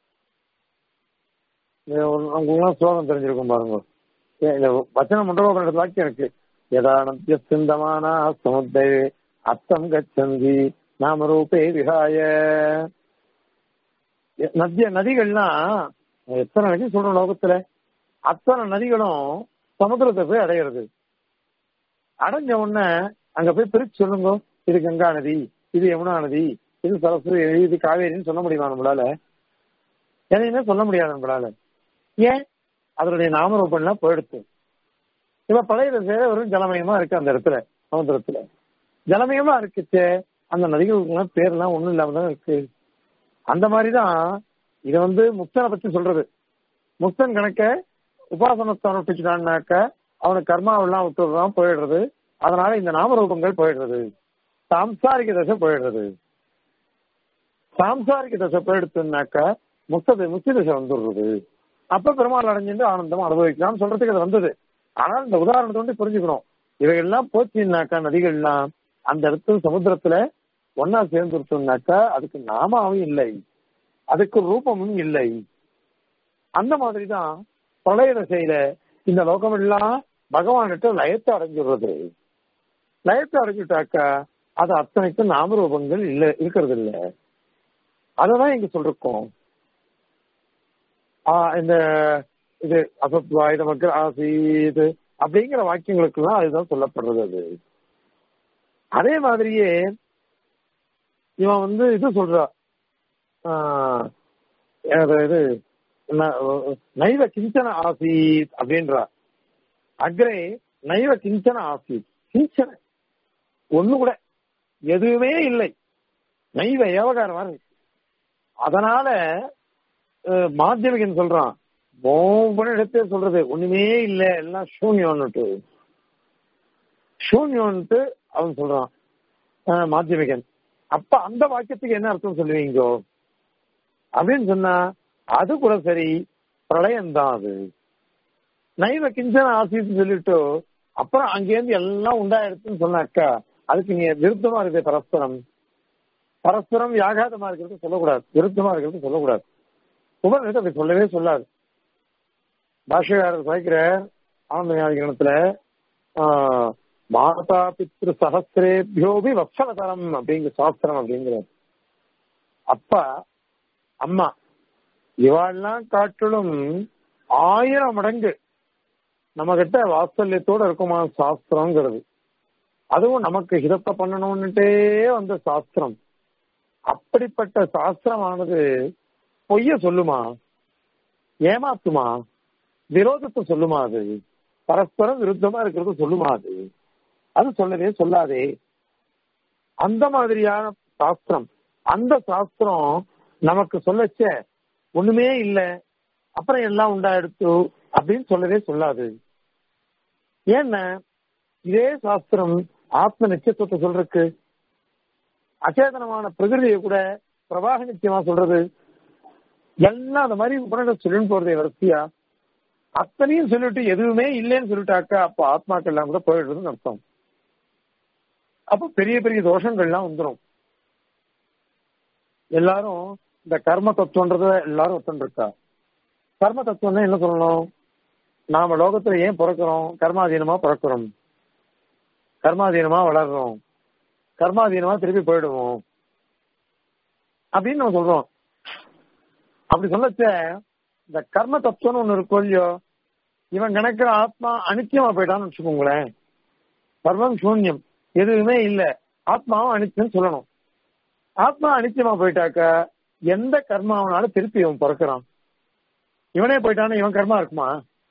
உங்களுக்கு ஸ்லோகம் தெரிஞ்சிருக்கும் பாருங்க இந்த வச்சனம் மண்டபம் வாக்கியம் இருக்கு யதானத்திய சிந்தமானா சமுத்தை அத்தம் கச்சந்தி நாம ரூபே விகாய நதிய நதிகள்லாம் எத்தனை நதி சொல்றோம் லோகத்துல அத்தனை நதிகளும் சமுத்திரத்தை போய் அடையிறது அடைஞ்ச உடனே அங்க போய் பிரிச்சு சொல்லுங்க இது கங்கா நதி இது யமுனா நதி இது சரஸ்வதி இது காவேரின்னு சொல்ல முடியுமா நம்மளால எதையுமே சொல்ல முடியாது நம்மளால ஏன் அதனுடைய நாமரூபம்லாம் போயிடுச்சு இப்ப பழைய சேர வெறும் ஜலமயமா இருக்கு அந்த இடத்துல சமுத்திரத்துல ஜலமயமா இருக்குச்சு அந்த நதிகளுக்கு பேர்லாம் ஒண்ணும் இல்லாம தான் இருக்கு அந்த மாதிரிதான் இதை வந்து முக்தனை பத்தி சொல்றது முக்தன் கணக்க உபாசனத்தை அனுப்பிச்சுட்டான்னாக்க அவனுக்கு கர்மாவெல்லாம் விட்டுறான் போயிடுறது அதனால இந்த நாமரூபங்கள் போயிடுறது சாம்சாரிக தசை போயிடுறது சாம்சாரிக தசை போயிடுச்சுனாக்க முக்த முக்தி தசை வந்துடுறது அப்ப பெருமாள் அடைஞ்சிட்டு ஆனந்தம் அனுபவிக்கலாம்னு சொல்றதுக்கு அது வந்தது ஆனால் இந்த உதாரணத்தை வந்து புரிஞ்சுக்கணும் இவைகள்லாம் போச்சுன்னாக்கா நதிகள்லாம் அந்த இடத்துல சமுத்திரத்துல ஒன்னா சேர்ந்துருச்சோம்னாக்கா அதுக்கு நாமாவும் இல்லை அதுக்கு ரூபமும் இல்லை அந்த மாதிரிதான் பிரளய தசையில இந்த லோகம் எல்லாம் பகவான்கிட்ட லயத்தை அடைஞ்சிடுறது லயத்தை அடைஞ்சிட்டாக்கா அது அத்தனைக்கும் நாமரூபங்கள் இல்ல இருக்கிறது இல்ல அததான் இங்க சொல்றோம் இந்த இது அசத்வாயுத மக்கள் ஆசீது அப்படிங்கிற வாக்கியங்களுக்கெல்லாம் அதுதான் சொல்லப்படுறது அது அதே மாதிரியே இவன் வந்து இது சொல்றா இது நைவ கிஞ்சன ஆசீத் அப்படின்றா அக்ரே நைவ கிஞ்சன ஆசீத் கிஞ்சன ஒண்ணு கூட எதுவுமே இல்லை நைவ ஏவகாரம் மாதிரி அதனால மாத்தியமிகன் சொல்றான் ஒவ்வொரு இடத்தே சொல்றது ஒண்ணுமே இல்ல எல்லாம் சூன்யம்னுட்டு சூன்யம்னுட்டு அவன் சொல்றான் மாத்தியமிகன் அப்ப அந்த வாக்கியத்துக்கு என்ன அர்த்தம் சொல்லுவீங்கோ அப்படின்னு சொன்னா அது கூட சரி பிரளயம் தான் அது நைவ கிஞ்சன ஆசித்து சொல்லிட்டு அப்புறம் அங்கேருந்து எல்லாம் உண்டாயிடுச்சுன்னு சொன்னாக்கா அதுக்கு நீ விருத்தமா இருக்கு பரஸ்பரம் பரஸ்பரம் யாகாதமா இருக்கிறது சொல்லக்கூடாது விருத்தமா இருக்கிறது சொல்லக்கூடாது உபநிஷத்து அப்படி சொல்லவே சொல்லாது பாஷகாரர் சாய்க்கிற ஆனந்த ஞானிகரணத்துல மாதா பித்ரு சகசிரேபியோபி வத்சவதரம் அப்படிங்கிற சாஸ்திரம் அப்படிங்கிற அப்பா அம்மா இவாள்லாம் காட்டிலும் ஆயிரம் மடங்கு நம்ம கிட்ட வாத்சல்யத்தோட இருக்குமா சாஸ்திரங்கிறது அதுவும் நமக்கு ஹிதத்தை பண்ணணும்னுட்டே வந்த சாஸ்திரம் அப்படிப்பட்ட சாஸ்திரமானது பொய்ய சொல்லுமா ஏமாத்துமா விரோதத்தை சொல்லுமா அது பரஸ்பரம் விருத்தமா இருக்கிறது சொல்லுமா அது அது சொல்லவே சொல்லாதே அந்த மாதிரியான சாஸ்திரம் அந்த சாஸ்திரம் நமக்கு சொல்லச்ச ஒண்ணுமே இல்ல அப்புறம் எல்லாம் உண்டாயிடுத்து அப்படின்னு சொல்லவே சொல்லாது ஏன்னா இதே சாஸ்திரம் ஆத்ம நிச்சயத்துவத்தை சொல்றதுக்கு அச்சேதனமான பிரகிருதியை கூட பிரவாக நிச்சயமா சொல்றது எல்லாம் அந்த மாதிரி உபநிடம் சொல்லின்னு போறதே வரிசையா அத்தனையும் சொல்லிட்டு எதுவுமே இல்லைன்னு சொல்லிட்டாக்கா அப்ப ஆத்மாக்கள் எல்லாம் கூட போயிடுறதுன்னு அர்த்தம் அப்ப பெரிய பெரிய தோஷங்கள்லாம் வந்துடும் எல்லாரும் இந்த கர்ம தத்துவன்றத எல்லாரும் ஒத்துருக்கா கர்ம தத்துவம்னா என்ன சொல்லணும் நாம லோகத்துல ஏன் பிறக்கிறோம் கர்மாதீனமா பிறக்கிறோம் கர்மாதீனமா வளர்றோம் கர்மாதீனமா திருப்பி போயிடுவோம் அப்படின்னு நம்ம சொல்றோம் அப்படி சொல்லச்ச இந்த கர்ம தத்துவம்னு ஒண்ணு இருக்கும் இல்லையோ இவன் கணக்கிற ஆத்மா அனித்தியமா போயிட்டான்னு வச்சுக்கோங்களேன் சர்வம் சூன்யம் எதுவுமே இல்ல ஆத்மாவும் அனித்தியம் சொல்லணும் ஆத்மா அனித்தியமா போயிட்டாக்க எந்த கர்மாவனாலும் திருப்பி இவன் பிறக்கிறான் இவனே போயிட்டானா இவன் கர்மா இருக்குமா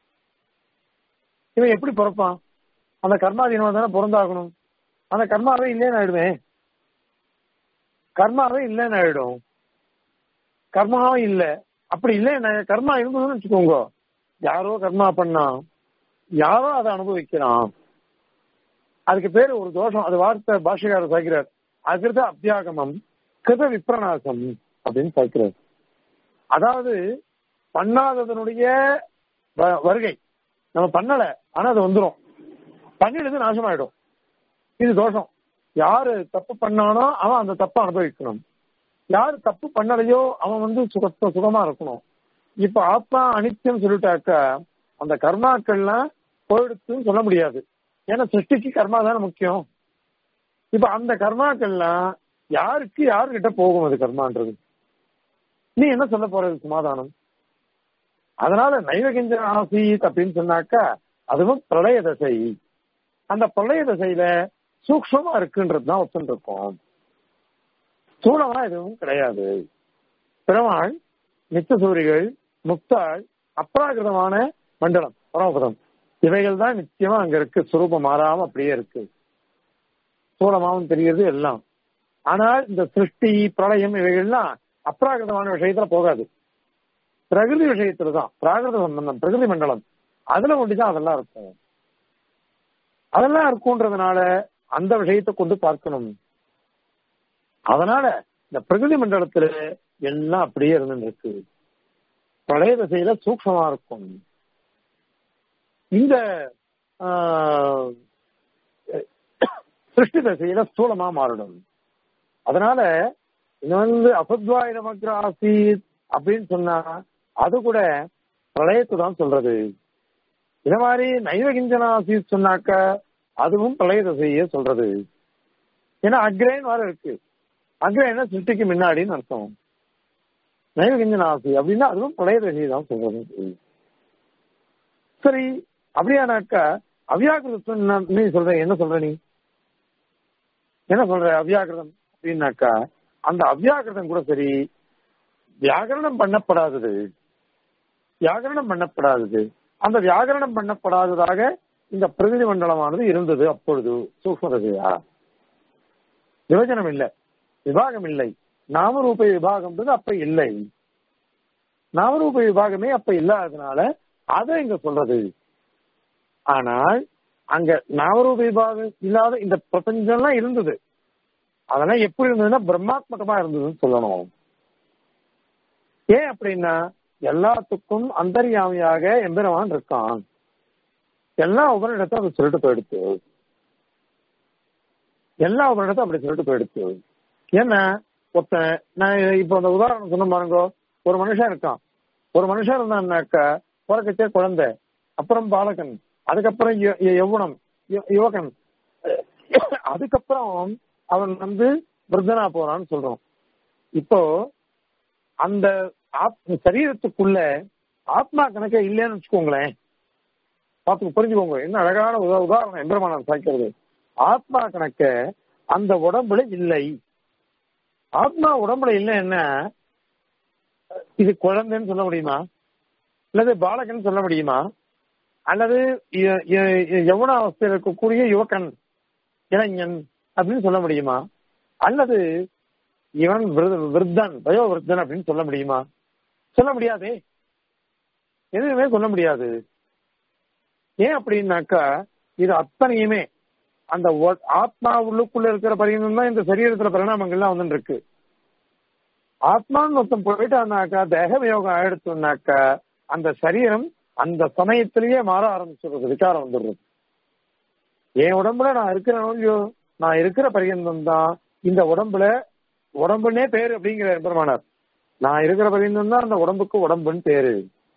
இவன் எப்படி பிறப்பான் அந்த கர்மாதீனமா தானே பிறந்தாகணும் அந்த கர்மாவே இல்லைன்னு ஆயிடுவேன் கர்மாவே இல்லைன்னு ஆயிடும் கர்மாவும் இல்ல அப்படி இல்ல கர்மா இருந்ததுன்னு வச்சுக்கோங்க யாரோ கர்மா பண்ணா யாரோ அதை அனுபவிக்கிறான் அதுக்கு பேரு ஒரு தோஷம் அது வார்த்தை பாஷகாரர் சாய்க்கிறார் அகிருத அத்தியாகமம் கிருத விப்ரநாசம் அப்படின்னு சாய்க்கிறார் அதாவது பண்ணாததனுடைய வ- வருகை நம்ம பண்ணல ஆனா அது வந்துரும் பண்ணிடுது நாசமாயிடும் இது தோஷம் யாரு தப்பு பண்ணானோ அவன் அந்த தப்பை அனுபவிக்கணும் யாரு தப்பு பண்ணலையோ அவன் வந்து சுக சுகமா இருக்கணும் இப்ப ஆத்மா அனித்தியம் சொல்லிட்டாக்க அந்த கர்மாக்கள்லாம் போயிடுச்சுன்னு சொல்ல முடியாது ஏன்னா சிருஷ்டிக்கு கர்மா தானே முக்கியம் இப்ப அந்த கர்மாக்கள்லாம் யாருக்கு யாருக்கிட்ட போகும் அது கர்மான்றது நீ என்ன சொல்ல போறது சமாதானம் அதனால நைவகிஞ்சன ஆசீத் அப்படின்னு சொன்னாக்கா அதுவும் பிரளய தசை அந்த பிரளய தசையில சூக்ஷமா இருக்குன்றது தான் ஒத்துன்னு இருக்கும் ஸ்தூலமா எதுவும் கிடையாது பெருமாள் நித்திய சூரிகள் முக்தாள் அப்ராகிருதமான மண்டலம் பரமபதம் இவைகள் தான் நிச்சயமா அங்க இருக்கு சுரூபம் மாறாம அப்படியே இருக்கு ஸ்தூலமாவும் தெரிகிறது எல்லாம் ஆனால் இந்த சிருஷ்டி பிரளயம் இவைகள்லாம் அப்ராகிருதமான விஷயத்துல போகாது பிரகிருதி விஷயத்துல தான் பிராகிருத சம்பந்தம் பிரகிருதி மண்டலம் அதுல ஒண்டிதான் அதெல்லாம் இருக்கும் அதெல்லாம் இருக்கும்ன்றதுனால அந்த விஷயத்தை கொண்டு பார்க்கணும் அதனால இந்த பிரகிருதி மண்டலத்துல எல்லாம் அப்படியே இருந்து இருக்கு பழைய திசையில சூக்ஷமா இருக்கும் இந்த ஆஹ், சிருஷ்டி திசையில ஸ்தூலமா மாறிடும் அதனால இது வந்து அசத்வாயிரமக்ர ஆசீத் அப்படின்னு சொன்னா அது கூட பிரளயத்தை தான் சொல்றது இந்த மாதிரி நைவகிஞ்சன ஆசீத் சொன்னாக்க அதுவும் பிரளய திசையே சொல்றது ஏன்னா அக்ரேன் வர இருக்கு அக்ரேன சிருஷ்டிக்கு முன்னாடின்னு அர்த்தம் நைவகிஞ்சன ஆசி அப்படின்னா அதுவும் பிரளய திசையை தான் சொல்றது சரி அப்படியானாக்கா அவ்யாக்கிருதம் நீ சொல்ற என்ன சொல்ற நீ என்ன சொல்ற அவ்யாக்கிருதம் அப்படின்னாக்கா அந்த அவ்யாக்கிருதம் கூட சரி வியாகரணம் பண்ணப்படாதது வியாகரணம் பண்ணப்படாதது அந்த வியாகரணம் பண்ணப்படாததாக இந்த பிரகிருதி மண்டலமானது இருந்தது அப்பொழுது சூக்மதகையா விபஜனம் இல்லை விபாகம் இல்லை நாமரூப விபாகம்ன்றது அப்ப இல்லை நாமரூப விபாகமே அப்ப இல்லாததுனால அதை இங்க சொல்றது ஆனால் அங்க நாமரூப விபாகம் இல்லாத இந்த பிரபஞ்சம்லாம் இருந்தது அதெல்லாம் எப்படி இருந்ததுன்னா பிரம்மாத்மகமா இருந்ததுன்னு சொல்லணும் ஏன் அப்படின்னா எல்லாத்துக்கும் அந்தர்யாமியாக எம்பெருமான் இருக்கான் எல்லா உபரிடத்தை அப்படி சொல்லிட்டு போயிடுச்சு எல்லா உபரிடத்தை அப்படி சொல்லிட்டு போயிடுச்சு ஏன்னா ஒருத்தன் நான் இப்போ அந்த உதாரணம் சொன்ன பாருங்க ஒரு மனுஷன் இருக்கான் ஒரு மனுஷன் இருந்தான்னாக்க பிறக்கச்சே குழந்தை அப்புறம் பாலகன் அதுக்கப்புறம் யௌ- யௌவனம் யு- யுவகன் அதுக்கப்புறம் அவன் வந்து விருத்தனா போறான்னு சொல்றோம் இப்போ அந்த ஆத்- சரீரத்துக்குள்ள ஆத்மா கணக்கே இல்லைன்னு வச்சுக்கோங்களேன் பார்த்து புரிஞ்சுக்கோங்க என்ன அழகான உதா உதாரணம் எம்பெருமானம் சாய்க்கிறது ஆத்மா கணக்க அந்த உடம்புல இல்லை ஆத்மா உடம்புல இல்லைன்னா இது குழந்தைன்னு சொல்ல முடியுமா அல்லது பாலகன் சொல்ல முடியுமா அல்லது ய- ய- யௌவன அவஸ்தையில் இருக்கக்கூடிய யுவக்கன் இளைஞன் அப்படின்னு சொல்ல முடியுமா அல்லது இவன் விருத- விருத்தன் வயோ விருத்தன் அப்படின்னு சொல்ல முடியுமா சொல்ல முடியாதே எதுவுமே சொல்ல முடியாது ஏன் அப்படின்னாக்கா இது அத்தனையுமே அந்த ஒ- ஆத்மா உள்ளுக்குள்ள இருக்கிற பரிணாமம் தான் இந்த சரீரத்துல பரிணாமங்கள்லாம் வந்து இருக்கு ஆத்மான்னு ஒருத்தன் போயிட்டான்னாக்கா தேக வியோகம் ஆயிடுச்சுனாக்கா அந்த சரீரம் அந்த சமயத்திலேயே மாற ஆரம்பிச்சிடுறது விகாரம் வந்துடுறது என் உடம்புல நான் இருக்கிறேனோ இல்லையோ நான் இருக்கிற பரியந்தம் தான் இந்த உடம்புல உடம்புன்னே பேரு அப்படிங்கிற பெருமானார் நான் இருக்கிற பரியந்தம் தான் அந்த உடம்புக்கு உடம்புன்னு பேரு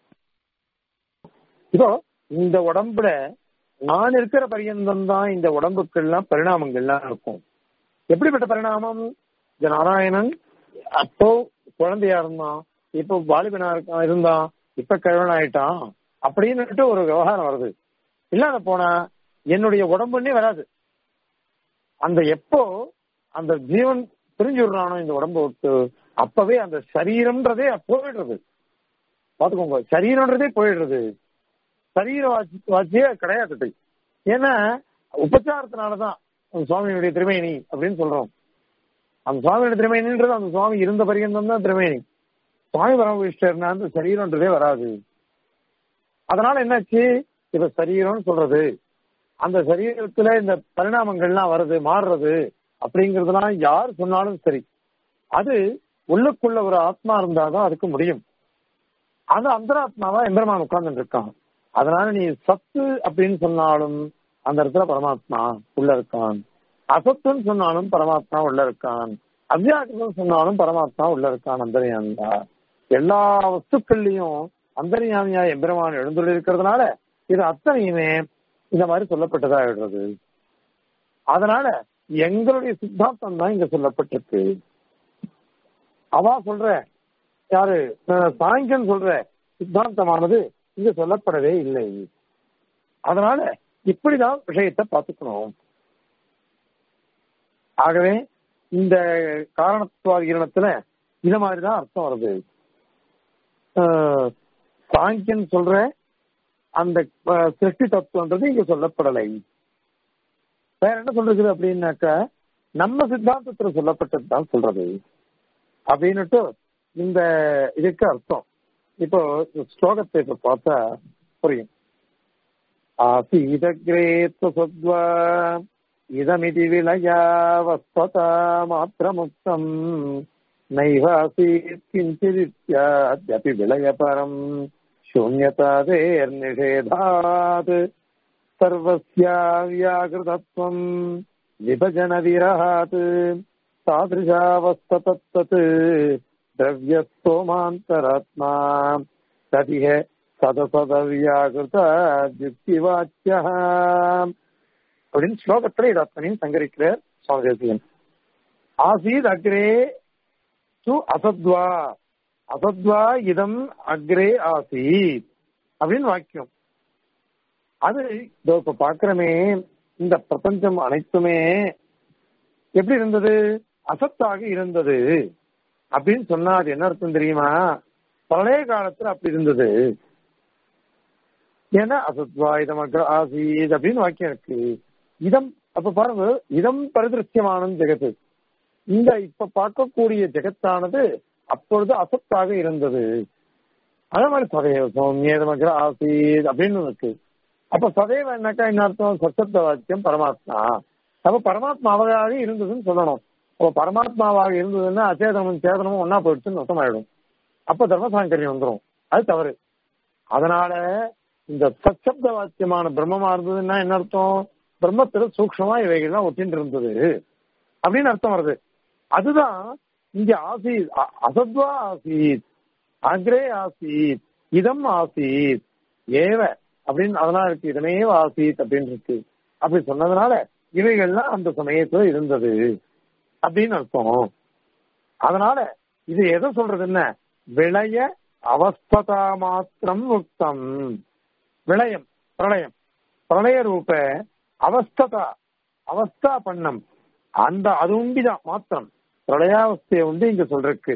இப்போ இந்த உடம்புல நான் இருக்கிற பரியந்தம் தான் இந்த உடம்புக்கெல்லாம் பரிணாமங்கள்லாம் இருக்கும் எப்படிப்பட்ட பரிணாமம் இந்த நாராயணன் அப்போ குழந்தையா இருந்தான் இப்போ வாலிபனா இருக்கான் இருந்தான் இப்ப கிழவன் ஆயிட்டான் அப்படின்னுட்டு ஒரு விவகாரம் வருது இல்லாத போனா என்னுடைய உடம்புன்னே வராது அந்த எப்போ அந்த ஜீவன் பிரிஞ்சு விடுறானோ இந்த உடம்ப விட்டு அப்பவே அந்த சரீரம்ன்றதே போயிடுறது பாத்துக்கோங்க சரீரம்ன்றதே போயிடுறது சரீர வாட்சி வாட்சியே கிடையாது ஏன்னா உபச்சாரத்தினாலதான் அந்த சுவாமியுடைய திருமேனி அப்படின்னு சொல்றோம் அந்த சுவாமியோட திருமேனின்றது அந்த சுவாமி இருந்த பரியந்தம் தான் திருமேனி சுவாமி பரமவிஷ்டர்னா அந்த சரீரம்ன்றதே வராது அதனால என்னாச்சு இப்ப சரீரம்னு சொல்றது அந்த சரீரத்துல இந்த பரிணாமங்கள்லாம் வருது மாறுறது அப்படிங்கறதுலாம் யார் சொன்னாலும் சரி அது உள்ளுக்குள்ள ஒரு ஆத்மா இருந்தாதான் அதுக்கு முடியும் அந்த அந்தராத்மாவா எம்பெருமான் உட்கார்ந்து இருக்கான் அதனால நீ சத்து அப்படின்னு சொன்னாலும் அந்த இடத்துல பரமாத்மா உள்ள இருக்கான் அசத்துன்னு சொன்னாலும் பரமாத்மா உள்ள இருக்கான் அவ்வியாக்கிரம் சொன்னாலும் பரமாத்மா உள்ள இருக்கான் அந்தரியாமியா எல்லா வஸ்துக்கள்லயும் அந்தரியாமியா எம்பெருமான் எழுந்துள்ள இருக்கிறதுனால இது அத்தனையுமே இந்த மாதிரி சொல்லப்பட்டதா எழுதுறது அதனால எங்களுடைய சித்தாந்தம் தான் இங்க சொல்லப்பட்டிருக்கு அவா சொல்ற யாரு சாயங்கன் சொல்ற சித்தாந்தமானது இங்க சொல்லப்படவே இல்லை அதனால இப்படிதான் விஷயத்தை பார்த்துக்கணும் ஆகவே இந்த காரணத்துவாதிகரணத்துல இந்த மாதிரிதான் அர்த்தம் வருது சாங்கியன் சொல்ற அந்த சிருஷ்டி தத்துவன்றது இங்க சொல்லப்படலை வேற என்ன சொல்றது அப்படின்னாக்கா நம்ம சித்தாந்தத்துல சொல்லப்பட்டது தான் சொல்றது அப்படின்னுட்டு இந்த இதுக்கு அர்த்தம் இப்போ ஸ்லோகத்தை இப்ப பார்த்தா புரியும் ஆசீதக்ரே சத்வா இதமிதி விலயாவஸ்ததா மாத்திரமுக்தம் நைவாசீத் கிஞ்சிதித்யாத்யபி விலயபரம் शून्यतादेर्निषेधात् सर्वस्याव्याकृतत्वम् विभजनविरहात् तादृशावस्थतत्तत् द्रव्यस्तोमान्तरात्मा तदिह சதசதவியாகிருத யுக்திவாக்கிய அப்படின்னு ஸ்லோகத்துல இது அத்தனையும் சங்கரிக்கிறார் சுவாமி தேசியன் ஆசீத் அக்ரே டு அசத்வா அசத்வா இதம் அக்ரே ஆசீத் அப்படின்னு வாக்கியம் அது இதோ இப்ப பாக்குறமே இந்த பிரபஞ்சம் அனைத்துமே எப்படி இருந்தது அசத்தாக இருந்தது அப்படின்னு சொன்னா அது என்ன அர்த்தம் தெரியுமா பழைய காலத்துல அப்படி இருந்தது ஏன்னா அசத்வா இதம் அக்ர ஆசீத் அப்படின்னு வாக்கியம் இருக்கு இதம் அப்ப பாருங்க இதம் பரிதிருஷ்யமான ஜெகத்து இந்த இப்ப பார்க்கக்கூடிய ஜெகத்தானது அப்பொழுது அசத்தாக இருந்தது அதே மாதிரி சதைவ சௌமியதமக்கிற ஆசீத் அப்படின்னு இருக்கு அப்ப சதைவ என்னக்கா என்ன அர்த்தம் சத்தத்த வாக்கியம் பரமாத்மா அப்ப பரமாத்மாவாக இருந்ததுன்னு சொல்லணும் அப்ப பரமாத்மாவாக இருந்ததுன்னா அச்சேதனமும் சேதனமும் ஒன்னா போயிடுச்சுன்னு அர்த்தமாயிடும் அப்ப தர்மசாங்கரியம் வந்துடும் அது தவறு அதனால இந்த சச்சப்த வாக்கியமான பிரம்மமா இருந்ததுன்னா என்ன அர்த்தம் பிரம்மத்துல சூக்ஷமா இவைகள்லாம் ஒட்டின்னு இருந்தது அப்படின்னு அர்த்தம் வருது அதுதான் இங்க ஆசீத் அசத்வா ஆசீத் அக்ரே ஆசீத் இதம் ஆசீத் ஏவ அப்படின்னு அதெல்லாம் இருக்கு இதனேவ ஆசீத் அப்படின்னு இருக்கு அப்படி சொன்னதுனால இவைகள்லாம் அந்த சமயத்துல இருந்தது அப்படின்னு அர்த்தம் அதனால இது எதை சொல்றது என்ன விளைய அவஸ்ததா மாத்திரம் முக்தம் விளையம் பிரளயம் பிரளய ரூப அவஸ்ததா அவஸ்தா பண்ணம் அந்த அது உண்டிதான் மாத்திரம் பிரளயாவஸ்தையை உண்டு இங்க சொல்றதுக்கு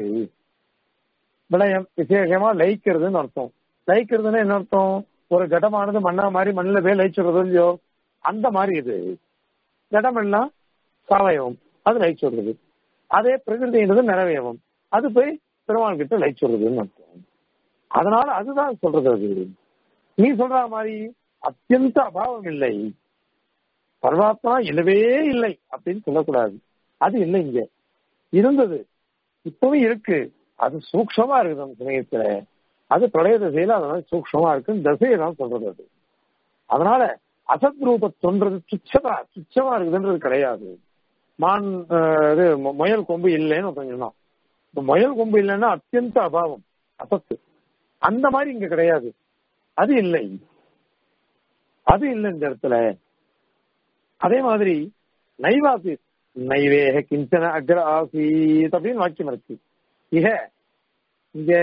விளையம் விசேஷமா லயிக்கிறதுன்னு அர்த்தம் லயிக்கிறதுன்னு என்ன அர்த்தம் ஒரு கடமானது மண்ணா மாதிரி மண்ணில் போய் லயிச்சுடுறது இல்லையோ அந்த மாதிரி இது கடம் எல்லாம் சாவயவம் அது லயிச்சுடுறது அதே பிரகிருதின்றது நிறைவேவம் அது போய் பெருமாள் கிட்ட லயிச்சுடுறதுன்னு அர்த்தம் அதனால அதுதான் சொல்றது அது நீ சொல்ற மாதிரி அத்தியந்த அபாவம் இல்லை பரமாத்மா இல்லவே இல்லை அப்படின்னு சொல்லக்கூடாது அது இல்லை இங்க இருந்தது இப்பவும் இருக்கு அது சூக்ஷமா இருக்குது அந்த சமயத்துல அது பிரளய தசையில அதனால சூக்ஷமா இருக்கு தசையை தான் சொல்றது அது அதனால அசத் ரூப தோன்றது சுச்சதா சுச்சமா இருக்குதுன்றது கிடையாது மான் இது முயல் கொம்பு இல்லைன்னு கொஞ்சம் இப்ப முயல் கொம்பு இல்லைன்னா அத்தியந்த அபாவம் அசத்து அந்த மாதிரி இங்க கிடையாது அது இல்லை அது இல்லை இந்த இடத்துல அதே மாதிரி நைவாசி நைவேக கிஞ்சன அக்ர ஆசீத் அப்படின்னு வாக்கியம் இருக்கு இக இங்க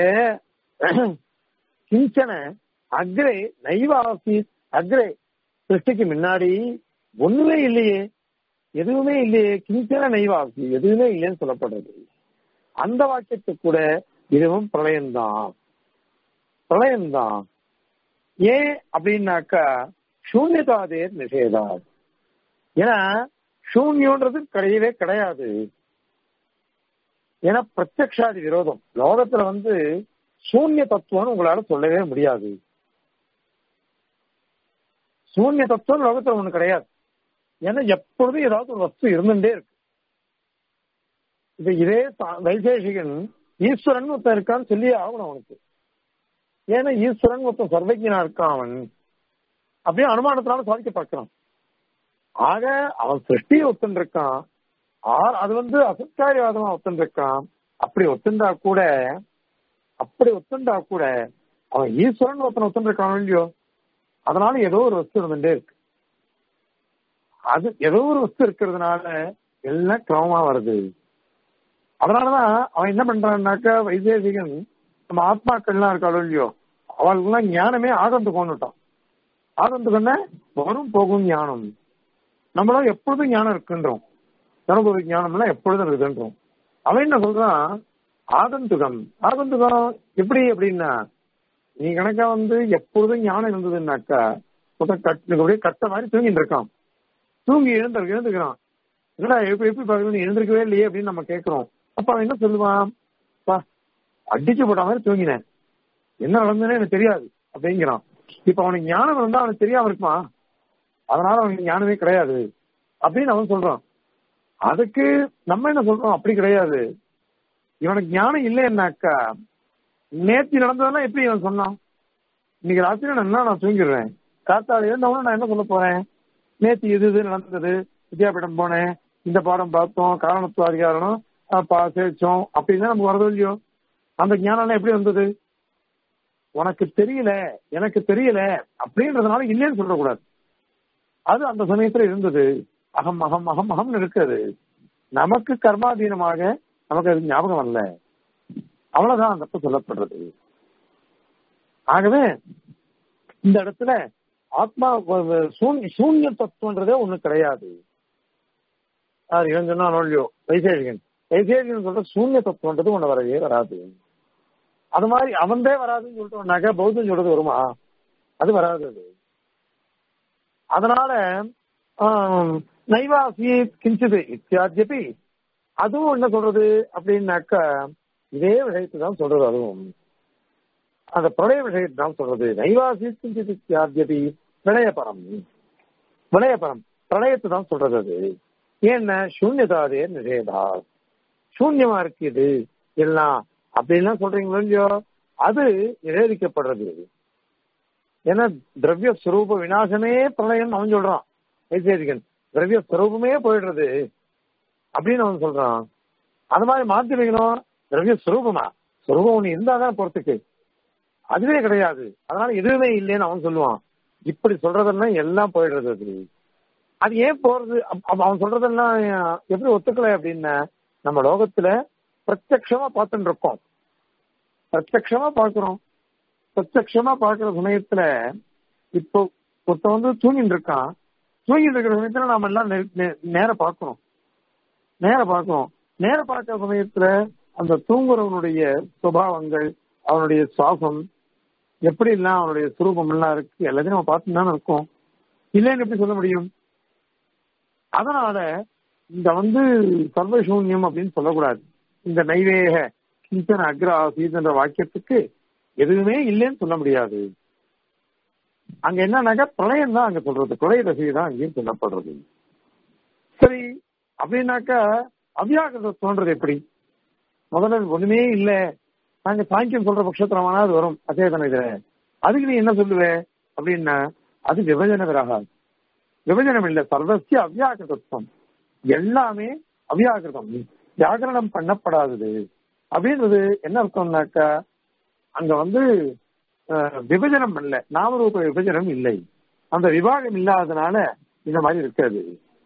கிஞ்சன அக்ரே நைவ ஆசீத் அக்ரே சிருஷ்டிக்கு முன்னாடி ஒண்ணுமே இல்லையே எதுவுமே இல்லையே கிஞ்சன நெய்வாசி எதுவுமே இல்லைன்னு சொல்லப்படுறது அந்த வாக்கியத்துக்கு கூட இதுவும் பிரளயம்தான் பிரளயம்தான் ஏன் அப்படின்னாக்கா சூன்யதாதேர் நிஷேதா ஏன்னா சூன்யன்றது கிடையவே கிடையாது ஏன்னா பிரத்யக்ஷாதி விரோதம் லோகத்துல வந்து சூன்ய தத்துவம்னு உங்களால சொல்லவே முடியாது சூன்ய தத்துவம் லோகத்துல ஒண்ணு கிடையாது ஏன்னா எப்பொழுதும் ஏதாவது ஒரு வஸ்து இருந்துட்டே இருக்கு இப்ப இதே வைசேஷிகன் ஈஸ்வரன் ஒருத்தன் இருக்கான்னு சொல்லி ஆகணும் அவனுக்கு ஏன்னா ஈஸ்வரன் ஒருத்தன் சர்வஜனா இருக்கான் அவன் அப்படியே அனுமானத்தினால சாதிக்க பார்க்கிறான் ஆக அவன் சிருஷ்டியை ஒத்துன்னு இருக்கான் அது வந்து அசத்காரியவாதமா ஒத்துன்னு இருக்கான் அப்படி ஒத்துண்டா கூட அப்படி ஒத்துண்டா கூட அவன் ஈஸ்வரன் ஒருத்தன் ஒத்துன்னு இருக்கான் இல்லையோ அதனால ஏதோ ஒரு வஸ்து இருந்துட்டே இருக்கு அது ஏதோ ஒரு வஸ்து இருக்கிறதுனால எல்லாம் கிரமமா வருது அதனாலதான் அவன் என்ன பண்றான்னாக்கா வைசேசிகன் நம்ம ஆத்மாக்கள்லாம் இருக்காளோ இல்லையோ அவளுக்குலாம் ஞானமே ஆகந்து கொண்டுட்டான் ஆகந்து கொண்ட வரும் போகும் ஞானம் நம்மளும் எப்பொழுதும் ஞானம் இருக்குன்றோம் தனுபவி ஞானம்லாம் எப்பொழுதும் இருக்குன்றோம் அவன் என்ன சொல்றான் ஆகந்துகம் ஆகந்துகம் எப்படி அப்படின்னா நீ கணக்கா வந்து எப்பொழுதும் ஞானம் இருந்ததுன்னாக்கா கட்டு அப்படியே கட்ட மாதிரி தூங்கிட்டு இருக்கான் தூங்கி எழுந்த எழுந்துக்கிறான் என்னடா எப்படி எப்படி பாக்குறது நீ எழுந்திருக்கவே இல்லையே அப்படின்னு நம்ம கேட்கிறோம் அப்ப அவன் என்ன சொல்லுவான் பா அடிச்சு போட்ட மாதிரி தூங்கினேன் என்ன நடந்ததுன்னு எனக்கு தெரியாது அப்படிங்கிறான் இப்ப அவனுக்கு ஞானம் இருந்தா அவனுக்கு தெரியாம இருக்குமா அதனால அவனுக்கு ஞானமே கிடையாது அப்படின்னு அவன் சொல்றான் அதுக்கு நம்ம என்ன சொல்றோம் அப்படி கிடையாது இவனுக்கு ஞானம் இல்லைன்னாக்கா நேற்று நடந்ததெல்லாம் எப்படி இவன் சொன்னான் இன்னைக்கு ராத்திரி நான் நான் தூங்கிடுறேன் காத்தால இருந்தவன நான் என்ன சொல்ல போறேன் நேற்று இது இது நடந்தது வித்யாபீடம் போனேன் இந்த பாடம் பார்த்தோம் காரணத்துவ அதிகாரம் சேச்சோம் அப்படின்னு நமக்கு வரது இல்லையோ அந்த ஞானம் எப்படி வந்தது உனக்கு தெரியல எனக்கு தெரியல அப்படின்றதுனால இல்லைன்னு சொல்லக்கூடாது அது அந்த சமயத்துல இருந்தது அகம் அகம் அகம் அகம்னு இருக்காது நமக்கு கர்மாதீனமாக நமக்கு அது ஞாபகம் வரல அவ்வளவுதான் அந்த சொல்லப்படுறது ஆகவே இந்த இடத்துல ஆத்மா சூன்ய தத்துவன்றதே ஒண்ணு கிடையாது இவன் சொன்னா இல்லையோ வைசேஷிகன் வைசேஷிகன் சொல்ற சூன்ய தத்துவன்றது ஒண்ணு வரவே வராது அது மாதிரி அவன்தே வராதுன்னு சொல்லிட்டோம்னாக்க பௌத்தம் சொல்றது வருமா அது வராது அது அதனால நைவாசி கிஞ்சிது இத்தியாத்தியபி அதுவும் என்ன சொல்றது அப்படின்னாக்கா இதே விஷயத்தை தான் சொல்றது அதுவும் அந்த பிரளய விஷயத்தை தான் சொல்றது நைவாசி கிஞ்சித் இத்தியாத்தியபி விளையபரம் விளையபரம் பிரளயத்தை தான் சொல்றது அது ஏன்னா சூன்யதாதே நிஷேதா சூன்யமா இருக்கு இது எல்லாம் அப்படின்லாம் சொல்றீங்களோ இல்லையோ அது நிஷேதிக்கப்படுறது ஏன்னா திரவிய ஸ்வரூப விநாசமே பிரளயம் அவன் சொல்றான் வைசேதிகன் திரவிய ஸ்வரூபமே போயிடுறது அப்படின்னு அவன் சொல்றான் அது மாதிரி மாத்தி வைக்கணும் திரவிய ஸ்வரூபமா ஸ்வரூபம் ஒண்ணு இருந்தாதான் பொறுத்துக்கு அதுவே கிடையாது அதனால எதுவுமே இல்லைன்னு அவன் சொல்லுவான் இப்படி சொல்றதெல்லாம் எல்லாம் போயிடுறது அது அது ஏன் போறது அவன் சொல்றதெல்லாம் எப்படி ஒத்துக்கல அப்படின்னா நம்ம லோகத்துல பிரத்யக்ஷமா பார்த்துட்டு இருக்கோம் பிரத்யக்ஷமா பாக்குறோம் பிரத்யக்ஷமா பாக்குற சமயத்துல இப்போ ஒருத்த வந்து தூங்கிட்டு இருக்கான் தூங்கிட்டு இருக்கிற சமயத்துல நாம எல்லாம் நேர பார்க்கணும் நேர பார்க்கணும் நேர பார்க்கிற சமயத்துல அந்த தூங்குறவனுடைய சுபாவங்கள் அவனுடைய சுவாசம் எப்படி எல்லாம் அவனுடைய சுரூபம் எல்லாம் இருக்கு எல்லாத்தையும் நம்ம பார்த்து தானே இருக்கோம் இல்லைன்னு எப்படி சொல்ல முடியும் அதனால இந்த வந்து சர்வசூன்யம் அப்படின்னு சொல்லக்கூடாது இந்த நைவேக கிஞ்சன அக்ர ஆசீத் என்ற வாக்கியத்துக்கு எதுவுமே இல்லைன்னு சொல்ல முடியாது அங்க என்னன்னாக்கா பிரளயம் தான் அங்க சொல்றது பிரளய ரசிகை தான் அங்கேயும் சொல்லப்படுறது சரி அப்படின்னாக்கா அவ்யாகிருத தோன்றது எப்படி முதல்ல ஒண்ணுமே இல்ல நாங்க சாங்கியம் சொல்ற பட்சத்துல அது வரும் அச்சேதன இதுல அதுக்கு நீ என்ன சொல்லுவ அப்படின்னா அது விபஜன விரகாது விபஜனம் இல்ல சர்வசிய அவ்யாகிருதத்துவம் எல்லாமே அவ்யாகிருதம் வியாகரணம் பண்ணப்படாதது அப்படின்றது என்ன அர்த்தம்னாக்கா அங்க வந்து விபஜனம் பண்ணல நாமரூப விபஜனம் இல்லை அந்த விவாகம் இல்லாதனால இந்த மாதிரி இருக்காது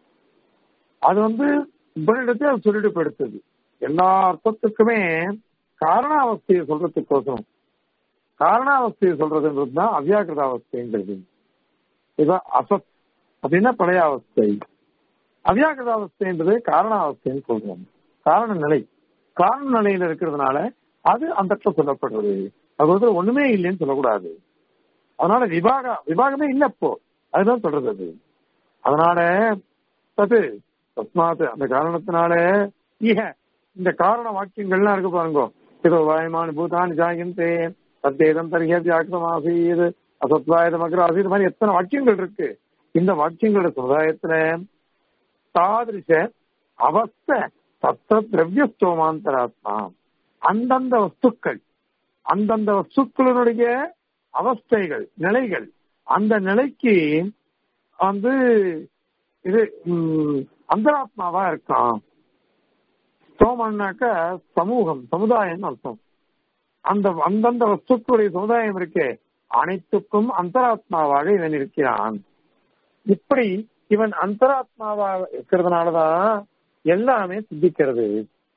அது வந்து உபனிடத்தை அது சொல்லிட்டு போயிடுத்தது எல்லா அர்த்தத்துக்குமே காரணாவஸ்தையை சொல்றதுக்கோசரம் காரணாவஸ்தையை சொல்றதுன்றது தான் அவ்யாக்கிருத அவஸ்தைங்கிறது இதான் அசத் அப்படின்னா பழையாவஸ்தை அவ்யாக்கிருத அவஸ்தைன்றது காரணாவஸ்தைன்னு சொல்றோம் காரண நிலை காரண நிலையில இருக்கிறதுனால அது அந்த இடத்துல சொல்லப்படுறது அது வந்து ஒண்ணுமே இல்லைன்னு சொல்லக்கூடாது அதனால விபாக விபாகமே இல்ல இப்போ அதுதான் சொல்றது அது அதனால தது தஸ்மாத் அந்த காரணத்தினால ஈக இந்த காரண வாக்கியங்கள்லாம் இருக்கு பாருங்க இதோ வாயமான பூதானி ஜாயந்தே சத்தேதம் தரிகேதி ஆக்கிரமாசீது அசத்வாயுதம் அக்ராசி இது மாதிரி எத்தனை வாக்கியங்கள் இருக்கு இந்த வாக்கியங்களோட சமுதாயத்துல தாதிருஷ அவஸ்த சத்த திரவிய ஸ்தோமாந்தராத்மா அந்தந்த வஸ்துக்கள் அந்தந்த வஸ்துக்களினுடைய அவஸ்தைகள் நிலைகள் அந்த நிலைக்கு வந்து இது ம், அந்தராத்மாவா இருக்கான் ஸ்தோமன்னாக்க சமூகம் சமுதாயம் அர்த்தம் அந்த அந்தந்த வஸ்துக்களுடைய சமுதாயம் இருக்கே அனைத்துக்கும் அந்தராத்மாவாக இவன் இருக்கிறான் இப்படி இவன் அந்தராத்மாவாக இருக்கிறதுனாலதான் எல்லாமே சித்திக்கிறது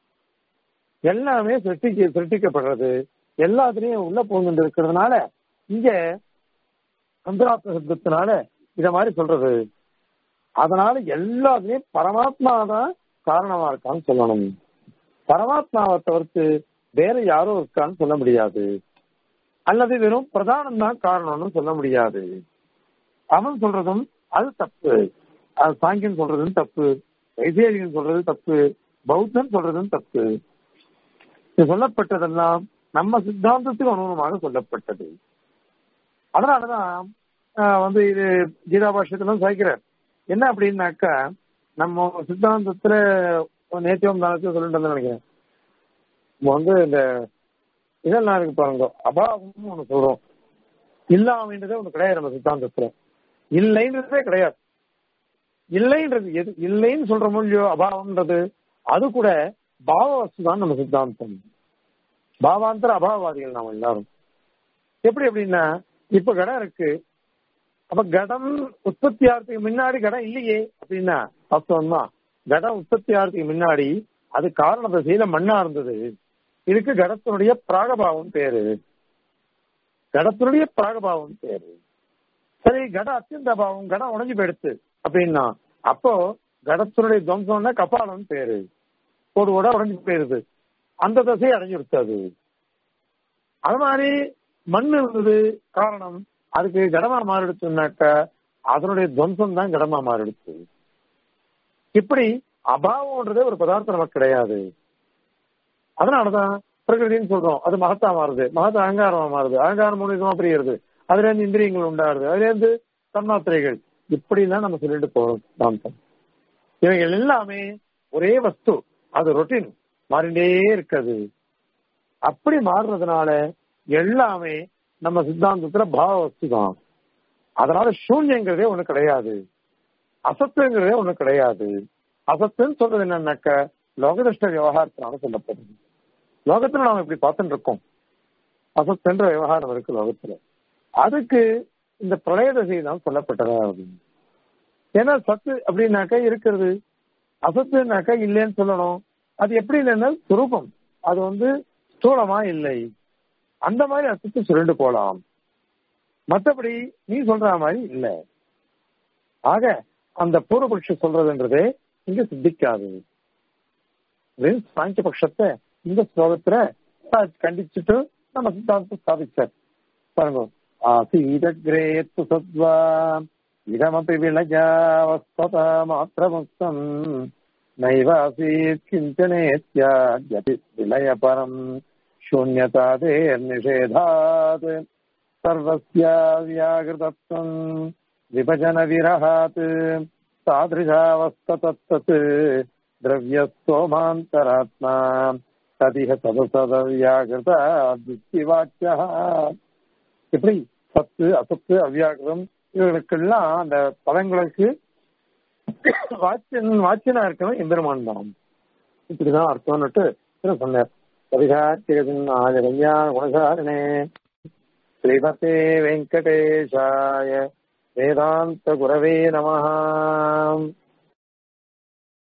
எல்லாமே சிருஷ்டிக்க சிருஷ்டிக்கப்படுறது எல்லாத்துலயும் உள்ள போகுது இருக்கிறதுனால இங்க அந்தராத்ம சப்தத்தினால இத மாதிரி சொல்றது அதனால எல்லாத்துலயும் பரமாத்மா தான் காரணமா இருக்கான்னு சொல்லணும் பரமாத்மாவை தவிர்த்து வேற யாரும் இருக்கான்னு சொல்ல முடியாது அல்லது வெறும் பிரதானம் தான் காரணம்னு சொல்ல முடியாது அவன் சொல்றதும் அது தப்பு அது சாங்கியன் சொல்றதும் தப்பு வைசேரியன் சொல்றது தப்பு பௌத்தன் சொல்றதும் தப்பு இது சொல்லப்பட்டதெல்லாம் நம்ம சித்தாந்தத்துக்கு அனுகுணமாக சொல்லப்பட்டது அதனாலதான் ஆஹ், வந்து இது கீதா பாஷ்யத்திலும் சாய்க்கிறார் என்ன அப்படின்னாக்கா நம்ம சித்தாந்தத்துல நேத்தியம் தானத்தையும் சொல்லிட்டு இருந்தேன் நினைக்கிறேன் நம்ம வந்து இந்த இதெல்லாம் இருக்கு பாருங்க அபாவம்னு ஒண்ணு சொல்றோம் இல்லாமன்றதே ஒண்ணு கிடையாது நம்ம சித்தாந்தத்துல இல்லைன்றதே கிடையாது இல்லைன்றது எது இல்லைன்னு சொல்ற மொழியோ அபாவம்ன்றது அது கூட பாவ வஸ்து தான் நம்ம சித்தாந்தம் பாவாந்தர அபாவவாதிகள் நாம எல்லாரும் எப்படி அப்படின்னா இப்ப கடம் இருக்கு அப்ப கடம் உற்பத்தி ஆகிறதுக்கு முன்னாடி கடம் இல்லையே அப்படின்னா வாஸ்தவம் தான் கடம் உற்பத்தி ஆகிறதுக்கு முன்னாடி அது காரண திசையில மண்ணா இருந்தது இதுக்கு கடத்தினுடைய பிராகபாவம் பேரு கடத்தினுடைய பிராகபாவம் பேரு சரி கட அத்தியந்த பாவம் கடம் உடஞ்சு போயிடுச்சு அப்படின்னா அப்போ கடத்தினுடைய துவம்சம்னா கபாலம் பேரு ஒரு கூட உடஞ்சு போயிருது அந்த தசையை அடைஞ்சிருச்சு அது அது மாதிரி மண் இருந்தது காரணம் அதுக்கு கடமா மாறிடுச்சுனாக்க அதனுடைய துவம்சம் தான் கடமா மாறிடுச்சு இப்படி அபாவம்ன்றதே ஒரு பதார்த்தம் நமக்கு கிடையாது அதனாலதான் பிரகிருதின்னு சொல்றோம் அது மகத்தா மாறுது மகத்தா அகங்காரமா மாறுது அகங்காரம் மூலியமா பிரிகிறது அதுல இருந்து இந்திரியங்கள் உண்டாடுது அதுல இருந்து தன்மாத்திரைகள் இப்படிலாம் நம்ம சொல்லிட்டு போறோம் தாந்தம் இவைகள் எல்லாமே ஒரே வஸ்து அது ரொட்டீன் மாறிண்டே இருக்குது அப்படி மாறுறதுனால எல்லாமே நம்ம சித்தாந்தத்துல பாவ வஸ்து தான் அதனால சூன்யங்கிறதே ஒண்ணு கிடையாது அசத்துங்கிறதே ஒண்ணு கிடையாது அசத்துன்னு சொல்றது என்னன்னாக்க லோகதிஷ்ட விவகாரத்தினால சொல்லப்படுது லோகத்துல நாம இப்படி பார்த்துட்டு இருக்கோம் அசத்துன்ற விவகாரம் இருக்கு லோகத்துல அதுக்கு இந்த பிரளய தசை தான் சொல்லப்பட்டதா இருக்கும் ஏன்னா சத்து அப்படின்னாக்கா இருக்கிறது அசத்துனாக்கா இல்லைன்னு சொல்லணும் அது எப்படி இல்லைன்னா சுரூபம் அது வந்து ஸ்தூலமா இல்லை அந்த மாதிரி அசத்து சுருண்டு போலாம் மத்தபடி நீ சொல்ற மாதிரி இல்ல ஆக அந்த பூர்வபக்ஷ சொல்றதுன்றதே இங்க சித்திக்காது சாங்கிய பட்சத்தை இந்த ஸ்லோகத்துல கண்டிச்சுட்டு நம்ம சித்தாந்தத்தை ஸ்தாபிச்சார் பாருங்க ஆசீதக்ரேத்து சத்வா இதமபி விளஜாவஸ்தத மாத்திரமுக்தம் நைவாசீத் கிஞ்சனேத்யாத்யபி விலயபரம் शून्यतादेर्निषेधात् सर्वस्य व्याकृतत्वम् विभजनविरहात् तादृशावस्थतत्तत् द्रव्यस्तोमान्तरात्मा तदिह तदसदव्याकृत வாக்கியः எப்படி சத்து அசத்து அவ்யாகிருதம் இவர்களுக்கெல்லாம் அந்த பதங்களுக்கு வாச்சியன் வாச்சியனா இருக்கணும் எம்பெருமான் தான் இப்படிதான் அர்த்தம்னுட்டு சொன்னார் कविधात्यगन्नाय गुणसारिणे श्रीमते वेङ्कटेशाय वेदान्तगुरवे नमः